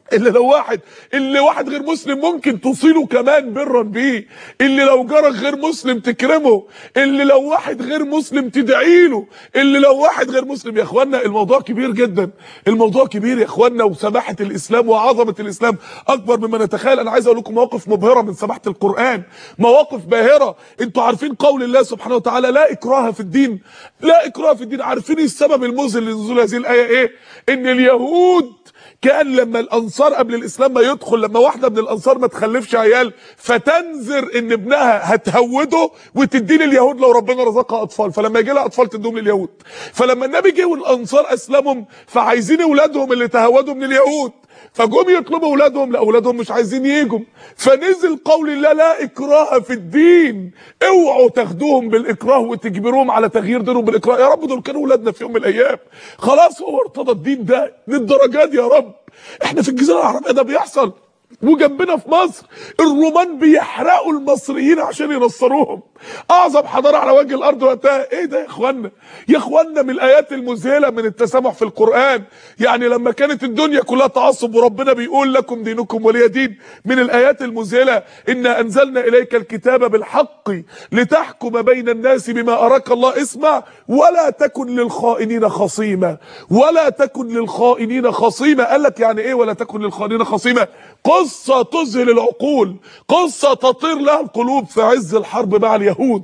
اللي لو واحد اللي واحد غير مسلم ممكن تصيله كمان برا بيه اللي لو جارك غير مسلم تكرمه اللي لو واحد غير مسلم تدعي له اللي لو واحد غير مسلم يا اخوانا الموضوع كبير جدا الموضوع كبير يا اخوانا وسماحه الاسلام وعظمه الاسلام اكبر مما نتخيل انا عايز اقول لكم مواقف مبهره من سماحه القران مواقف باهره انتوا عارفين قول الله سبحانه وتعالى لا اكراه في الدين لا اكراه في الدين عارفين السبب المذهل لنزول هذه الايه ايه ان اليهود كان لما الانصار قبل الاسلام ما يدخل لما واحده من الانصار ما تخلفش عيال فتنذر ان ابنها هتهوده وتديه لليهود لو ربنا رزقها اطفال فلما يجي لها اطفال تديهم لليهود فلما النبي جه والانصار اسلمهم فعايزين اولادهم اللي تهودوا من اليهود فجم يطلبوا اولادهم لا اولادهم مش عايزين يجوا فنزل قول الله لا اكراه في الدين اوعوا تاخدوهم بالاكراه وتجبروهم على تغيير دينهم بالاكراه يا رب دول كانوا اولادنا في يوم من الايام خلاص هو ارتضى الدين ده للدرجات يا رب احنا في الجزيره العربيه ده بيحصل وجنبنا في مصر الرومان بيحرقوا المصريين عشان ينصروهم اعظم حضاره على وجه الارض وقتها ايه ده يا اخوانا يا اخوانا من الايات المذهله من التسامح في القران يعني لما كانت الدنيا كلها تعصب وربنا بيقول لكم دينكم ولي دين من الايات المذهله انا انزلنا اليك الكتاب بالحق لتحكم بين الناس بما اراك الله اسمع ولا تكن للخائنين خصيما ولا تكن للخائنين خصيما قال لك يعني ايه ولا تكن للخائنين خصيما قصه تذهل العقول قصه تطير لها القلوب في عز الحرب مع اليهود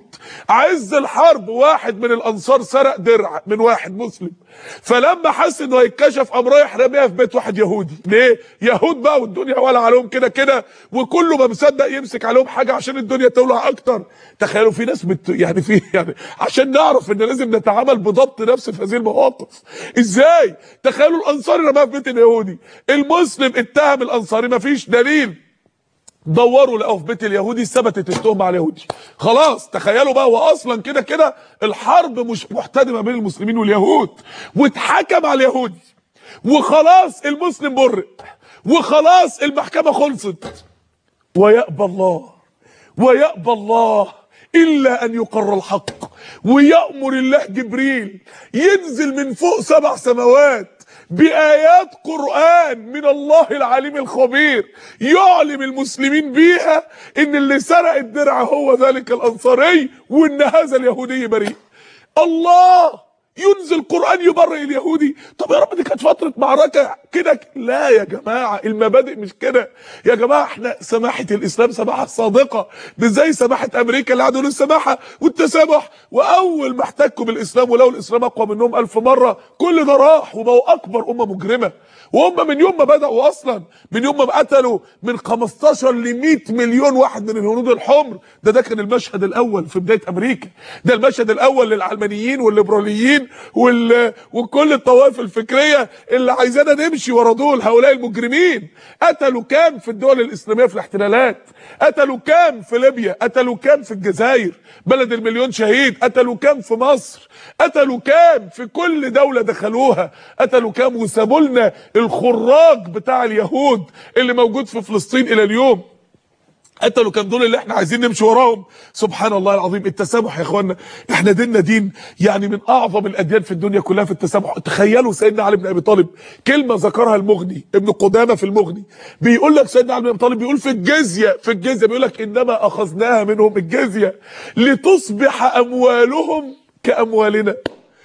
عز الحرب واحد من الانصار سرق درع من واحد مسلم فلما حس انه هيتكشف قام رايح راميها في بيت واحد يهودي ليه يهود بقى والدنيا ولا عليهم كده كده وكله ما مصدق يمسك عليهم حاجه عشان الدنيا تولع اكتر تخيلوا في ناس بت... يعني في يعني عشان نعرف ان لازم نتعامل بضبط نفس في هذه المواقف ازاي تخيلوا الانصاري رماها في بيت اليهودي المسلم اتهم الانصاري ما فيش دليل دوروا لقوا في بيت اليهودي ثبتت التهمه على اليهودي خلاص تخيلوا بقى هو اصلا كده كده الحرب مش محتدمه بين المسلمين واليهود واتحكم على اليهودي وخلاص المسلم برئ وخلاص المحكمه خلصت ويأبى الله ويأبى الله إلا أن يقر الحق ويأمر الله جبريل ينزل من فوق سبع سماوات بآيات قرآن من الله العليم الخبير يعلم المسلمين بيها إن اللي سرق الدرع هو ذلك الأنصاري وإن هذا اليهودي بريء الله ينزل قرآن يبرئ اليهودي طب يا رب دي كانت فترة معركة كده لا يا جماعة المبادئ مش كده يا جماعة احنا سماحة الإسلام سماحة صادقة مش زي سماحة أمريكا اللي قعدوا السماحة والتسامح وأول ما احتكوا بالإسلام ولو الإسلام أقوى منهم ألف مرة كل ده راح وبقوا أكبر أمة مجرمة وهم من يوم ما بدأوا أصلا من يوم ما قتلوا من 15 ل 100 مليون واحد من الهنود الحمر ده ده كان المشهد الأول في بداية أمريكا ده المشهد الأول للعلمانيين والليبراليين وال... وكل الطوائف الفكريه اللي عايزانا نمشي ورا دول هؤلاء المجرمين قتلوا كام في الدول الاسلاميه في الاحتلالات قتلوا كام في ليبيا قتلوا كام في الجزائر بلد المليون شهيد قتلوا كام في مصر قتلوا كام في كل دوله دخلوها قتلوا كام وسابوا لنا الخراج بتاع اليهود اللي موجود في فلسطين الى اليوم قتلوا كام دول اللي احنا عايزين نمشي وراهم سبحان الله العظيم التسامح يا اخوانا احنا ديننا دين يعني من اعظم الاديان في الدنيا كلها في التسامح تخيلوا سيدنا علي بن ابي طالب كلمه ذكرها المغني ابن قدامه في المغني بيقول لك سيدنا علي بن ابي طالب بيقول في الجزيه في الجزيه بيقول لك انما اخذناها منهم الجزيه لتصبح اموالهم كاموالنا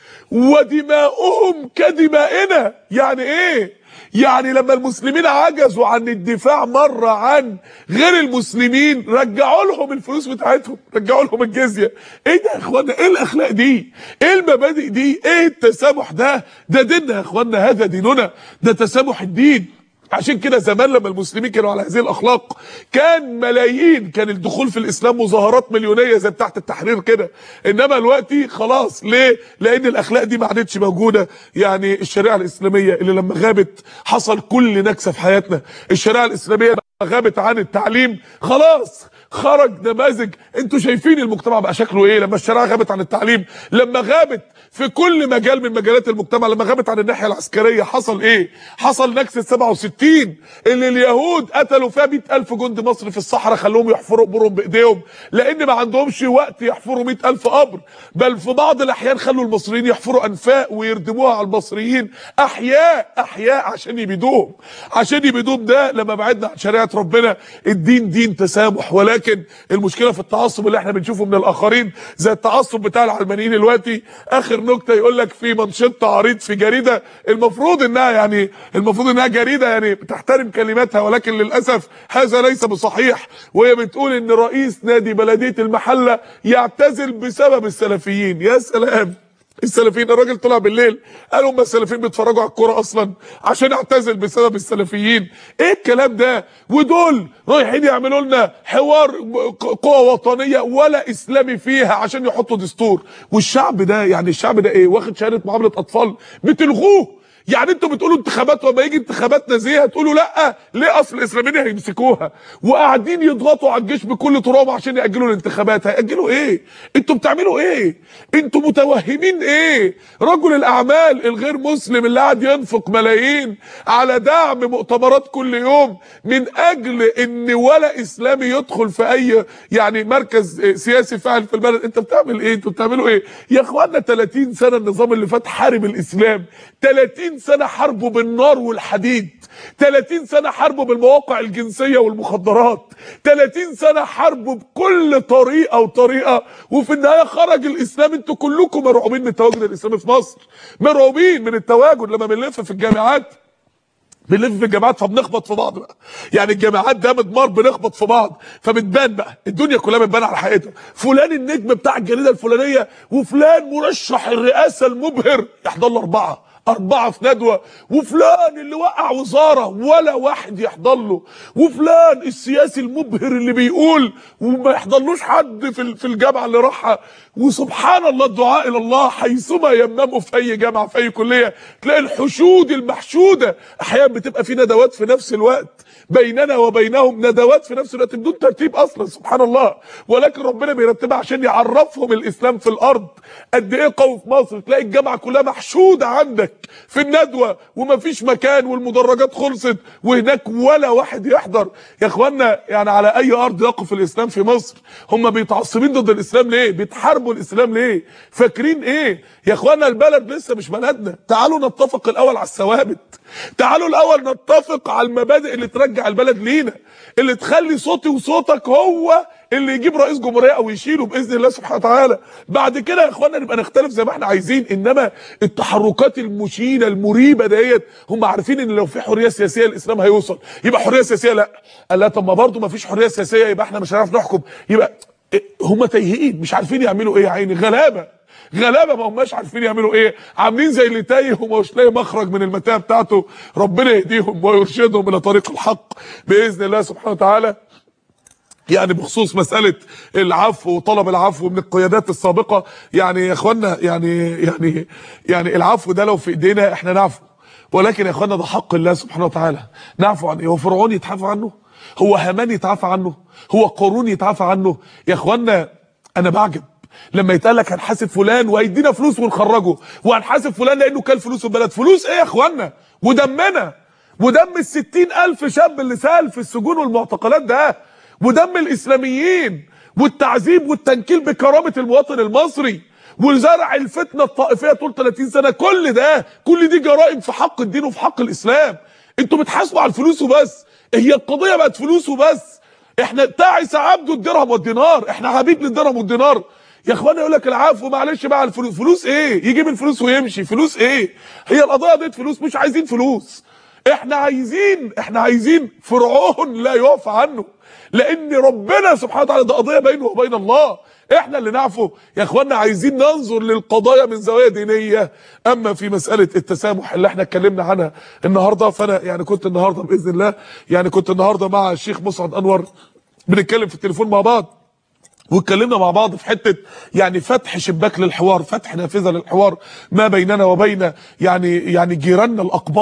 ودماؤهم كدمائنا يعني ايه يعني لما المسلمين عجزوا عن الدفاع مرة عن غير المسلمين رجعوا لهم الفلوس بتاعتهم رجعوا لهم الجزية ايه ده يا اخوانا ايه الاخلاق دي ايه المبادئ دي ايه التسامح ده ده ديننا يا اخوانا هذا ديننا ده تسامح الدين عشان كده زمان لما المسلمين كانوا على هذه الاخلاق كان ملايين كان الدخول في الاسلام مظاهرات مليونيه زي بتاعه التحرير كده انما دلوقتي خلاص ليه لان الاخلاق دي ما عادتش موجوده يعني الشريعه الاسلاميه اللي لما غابت حصل كل نكسه في حياتنا الشريعه الاسلاميه لما غابت عن التعليم خلاص خرج نماذج انتوا شايفين المجتمع بقى شكله ايه لما الشريعه غابت عن التعليم لما غابت في كل مجال من مجالات المجتمع لما غابت عن الناحيه العسكريه حصل ايه حصل نكسه 67 اللي اليهود قتلوا فيها 100000 جندي مصري في الصحراء خلوهم يحفروا قبورهم بايديهم لان ما عندهمش وقت يحفروا 100000 قبر بل في بعض الاحيان خلوا المصريين يحفروا انفاق ويردموها على المصريين احياء احياء عشان يبيدوهم عشان يبيدوهم ده لما بعدنا عن شريعه ربنا الدين دين تسامح ولكن المشكله في التعصب اللي احنا بنشوفه من الاخرين زي التعصب بتاع العلمانيين دلوقتي اخر نكته يقول لك في منشط عريض في جريده المفروض انها يعني المفروض انها جريده يعني بتحترم كلماتها ولكن للاسف هذا ليس بصحيح وهي بتقول ان رئيس نادي بلديه المحله يعتزل بسبب السلفيين يا سلام السلفيين الراجل طلع بالليل قال هم السلفيين بيتفرجوا على الكوره اصلا عشان اعتزل بسبب السلفيين ايه الكلام ده ودول رايحين يعملوا لنا حوار قوه وطنيه ولا اسلامي فيها عشان يحطوا دستور والشعب ده يعني الشعب ده ايه واخد شهاده معامله اطفال بتلغوه يعني انتوا بتقولوا انتخابات وما يجي انتخابات نزيهه تقولوا لا ليه اصل الاسلاميين هيمسكوها وقاعدين يضغطوا على الجيش بكل طرقهم عشان ياجلوا الانتخابات هياجلوا ايه انتوا بتعملوا ايه انتوا متوهمين ايه رجل الاعمال الغير مسلم اللي قاعد ينفق ملايين على دعم مؤتمرات كل يوم من اجل ان ولا اسلامي يدخل في اي يعني مركز سياسي فاعل في البلد انت بتعمل ايه انتوا بتعملوا ايه يا اخوانا 30 سنه النظام اللي فات حارب الاسلام 30 سنة حاربوا بالنار والحديد 30 سنة حاربوا بالمواقع الجنسية والمخدرات 30 سنة حاربوا بكل طريقة وطريقة وفي النهاية خرج الإسلام انتوا كلكم مرعوبين من التواجد الإسلامي في مصر مرعوبين من التواجد لما بنلف في الجامعات بنلف في الجامعات فبنخبط في بعض بقى يعني الجامعات ده مدمار بنخبط في بعض فبتبان بقى الدنيا كلها بتبان على حقيقتها فلان النجم بتاع الجريده الفلانيه وفلان مرشح الرئاسه المبهر يحضر له اربعه أربعة في ندوة وفلان اللي وقع وزارة ولا واحد يحضر له وفلان السياسي المبهر اللي بيقول وما يحضرلوش حد في في الجامعة اللي راحها وسبحان الله الدعاء إلى الله حيثما يمموا في أي جامعة في أي كلية تلاقي الحشود المحشودة أحيانا بتبقى في ندوات في نفس الوقت بيننا وبينهم ندوات في نفس الوقت بدون ترتيب اصلا سبحان الله ولكن ربنا بيرتبها عشان يعرفهم الاسلام في الارض قد ايه قوي في مصر تلاقي الجامعه كلها محشوده عندك في الندوه ومفيش مكان والمدرجات خلصت وهناك ولا واحد يحضر يا اخوانا يعني على اي ارض يقف الاسلام في مصر هم بيتعصبين ضد الاسلام ليه بيتحاربوا الاسلام ليه فاكرين ايه يا اخوانا البلد لسه مش بلدنا تعالوا نتفق الاول على الثوابت تعالوا الاول نتفق على المبادئ اللي ترجع البلد لينا اللي تخلي صوتي وصوتك هو اللي يجيب رئيس جمهوريه او يشيله باذن الله سبحانه وتعالى بعد كده يا اخوانا نبقى نختلف زي ما احنا عايزين انما التحركات المشينه المريبه ديت هم عارفين ان لو في حريه سياسيه الاسلام هيوصل يبقى حريه سياسيه لا قال لا طب ما برضه ما فيش حريه سياسيه يبقى احنا مش هنعرف نحكم يبقى هم تايهين مش عارفين يعملوا ايه يا عيني غلابه غلابه ما هماش عارفين يعملوا ايه عاملين زي اللي تايه ومش لاقي مخرج من المتاهه بتاعته ربنا يهديهم ويرشدهم الى طريق الحق باذن الله سبحانه وتعالى يعني بخصوص مسألة العفو وطلب العفو من القيادات السابقة يعني يا اخوانا يعني يعني يعني العفو ده لو في ايدينا احنا نعفو ولكن يا اخوانا ده حق الله سبحانه وتعالى نعفو عن ايه هو فرعون يتعافى عنه هو هامان يتعافى عنه هو قارون يتعافى عنه يا اخوانا انا بعجب لما يتقال لك هنحاسب فلان وهيدينا فلوس ونخرجه وهنحاسب فلان لانه كل فلوس البلد فلوس ايه يا اخوانا ودمنا ودم الستين الف شاب اللي سال في السجون والمعتقلات ده ودم الاسلاميين والتعذيب والتنكيل بكرامه المواطن المصري وزرع الفتنه الطائفيه طول 30 سنه كل ده كل دي جرائم في حق الدين وفي حق الاسلام انتوا بتحاسبوا على الفلوس وبس هي القضيه بقت فلوس وبس احنا تعس عبده الدرهم والدينار احنا عبيد للدرهم والدينار يا اخوانا يقول لك العفو معلش بقى على الفلوس فلوس ايه يجيب الفلوس ويمشي فلوس ايه هي القضيه دي فلوس مش عايزين فلوس احنا عايزين احنا عايزين فرعون لا يعفى عنه لان ربنا سبحانه وتعالى ده قضيه بينه وبين الله احنا اللي نعفو يا اخوانا عايزين ننظر للقضايا من زوايا دينيه اما في مساله التسامح اللي احنا اتكلمنا عنها النهارده فانا يعني كنت النهارده باذن الله يعني كنت النهارده مع الشيخ مسعد انور بنتكلم في التليفون مع بعض واتكلمنا مع بعض في حته يعني فتح شباك للحوار فتح نافذه للحوار ما بيننا وبين يعني يعني جيراننا الاقباط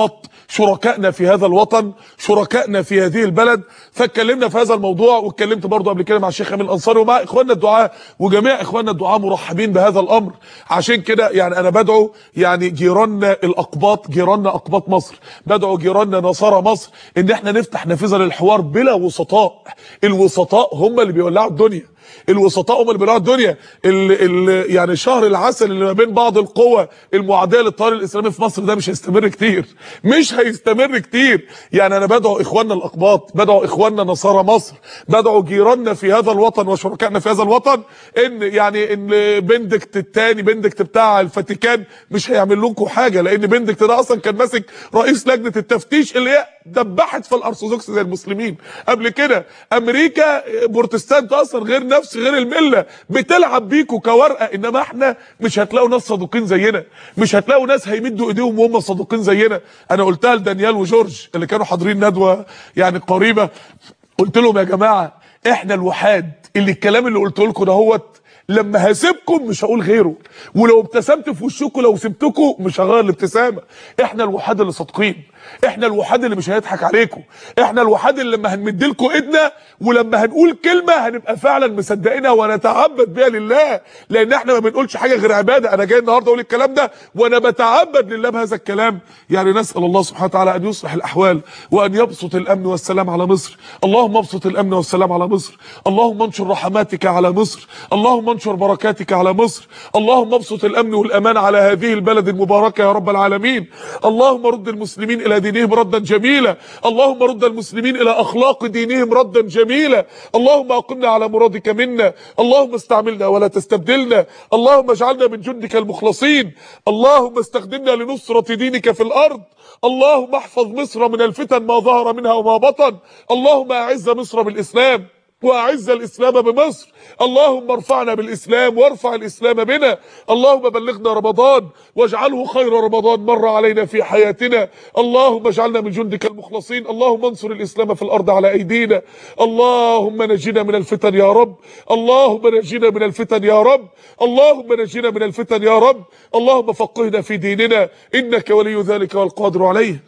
شركائنا في هذا الوطن شركائنا في هذه البلد فاتكلمنا في هذا الموضوع واتكلمت برضو قبل كده مع الشيخ امين الانصاري ومع اخواننا الدعاء وجميع اخواننا الدعاء مرحبين بهذا الامر عشان كده يعني انا بدعو يعني جيراننا الاقباط جيراننا اقباط مصر بدعو جيراننا نصارى مصر ان احنا نفتح نافذه للحوار بلا وسطاء الوسطاء هم اللي بيولعوا الدنيا الوسطاء هم اللي بيولعوا الدنيا ال ال يعني شهر العسل اللي ما بين بعض القوى المعاديه للتيار الاسلامي في مصر ده مش هيستمر كتير مش هيستمر كتير يعني انا بدعو اخواننا الاقباط بدعو اخواننا نصارى مصر بدعو جيراننا في هذا الوطن وشركائنا في هذا الوطن ان يعني ان بندكت الثاني بندكت بتاع الفاتيكان مش هيعمل لكم حاجه لان بندكت ده اصلا كان ماسك رئيس لجنه التفتيش اللي هي دبحت في الارثوذكس زي المسلمين قبل كده امريكا بروتستانت اصلا غير نفس غير المله بتلعب بيكوا كورقه انما احنا مش هتلاقوا ناس صادقين زينا مش هتلاقوا ناس هيمدوا ايديهم وهم صادقين زينا انا قلتها لدانيال وجورج اللي كانوا حاضرين ندوه يعني قريبه قلت لهم يا جماعه احنا الوحاد اللي الكلام اللي قلته لكم دهوت لما هسيبكم مش هقول غيره ولو ابتسمت في وشكم لو سبتكم مش هغير الابتسامه احنا الوحاد اللي صادقين احنا الوحاد اللي مش هيضحك عليكم احنا الوحاد اللي لما هنمد لكم ايدنا ولما هنقول كلمه هنبقى فعلا مصدقينها ونتعبد بيها لله لان احنا ما بنقولش حاجه غير عباده انا جاي النهارده اقول الكلام ده وانا بتعبد لله بهذا الكلام يعني نسال الله سبحانه وتعالى ان يصلح الاحوال وان يبسط الامن والسلام على مصر اللهم ابسط الامن والسلام على مصر اللهم انشر رحماتك على مصر اللهم انشر بركاتك على مصر اللهم ابسط الامن والامان على هذه البلد المباركه يا رب العالمين اللهم رد المسلمين الى دينهم ردا جميلا اللهم رد المسلمين الى اخلاق دينهم ردا جميلا اللهم اقمنا على مرادك منا اللهم استعملنا ولا تستبدلنا اللهم اجعلنا من جندك المخلصين اللهم استخدمنا لنصرة دينك في الارض اللهم احفظ مصر من الفتن ما ظهر منها وما بطن اللهم اعز مصر بالاسلام واعز الاسلام بمصر اللهم ارفعنا بالاسلام وارفع الاسلام بنا اللهم بلغنا رمضان واجعله خير رمضان مر علينا في حياتنا اللهم اجعلنا من جندك المخلصين اللهم انصر الاسلام في الارض على ايدينا اللهم نجنا من الفتن يا رب اللهم نجنا من الفتن يا رب اللهم نجنا من الفتن يا رب اللهم فقهنا في ديننا انك ولي ذلك والقادر عليه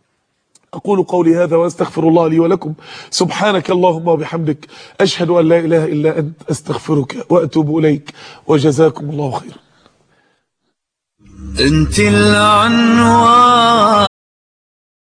أقول قولي هذا وأستغفر الله لي ولكم سبحانك اللهم وبحمدك أشهد أن لا إله إلا أنت أستغفرك وأتوب إليك وجزاكم الله خيرا انت العنوان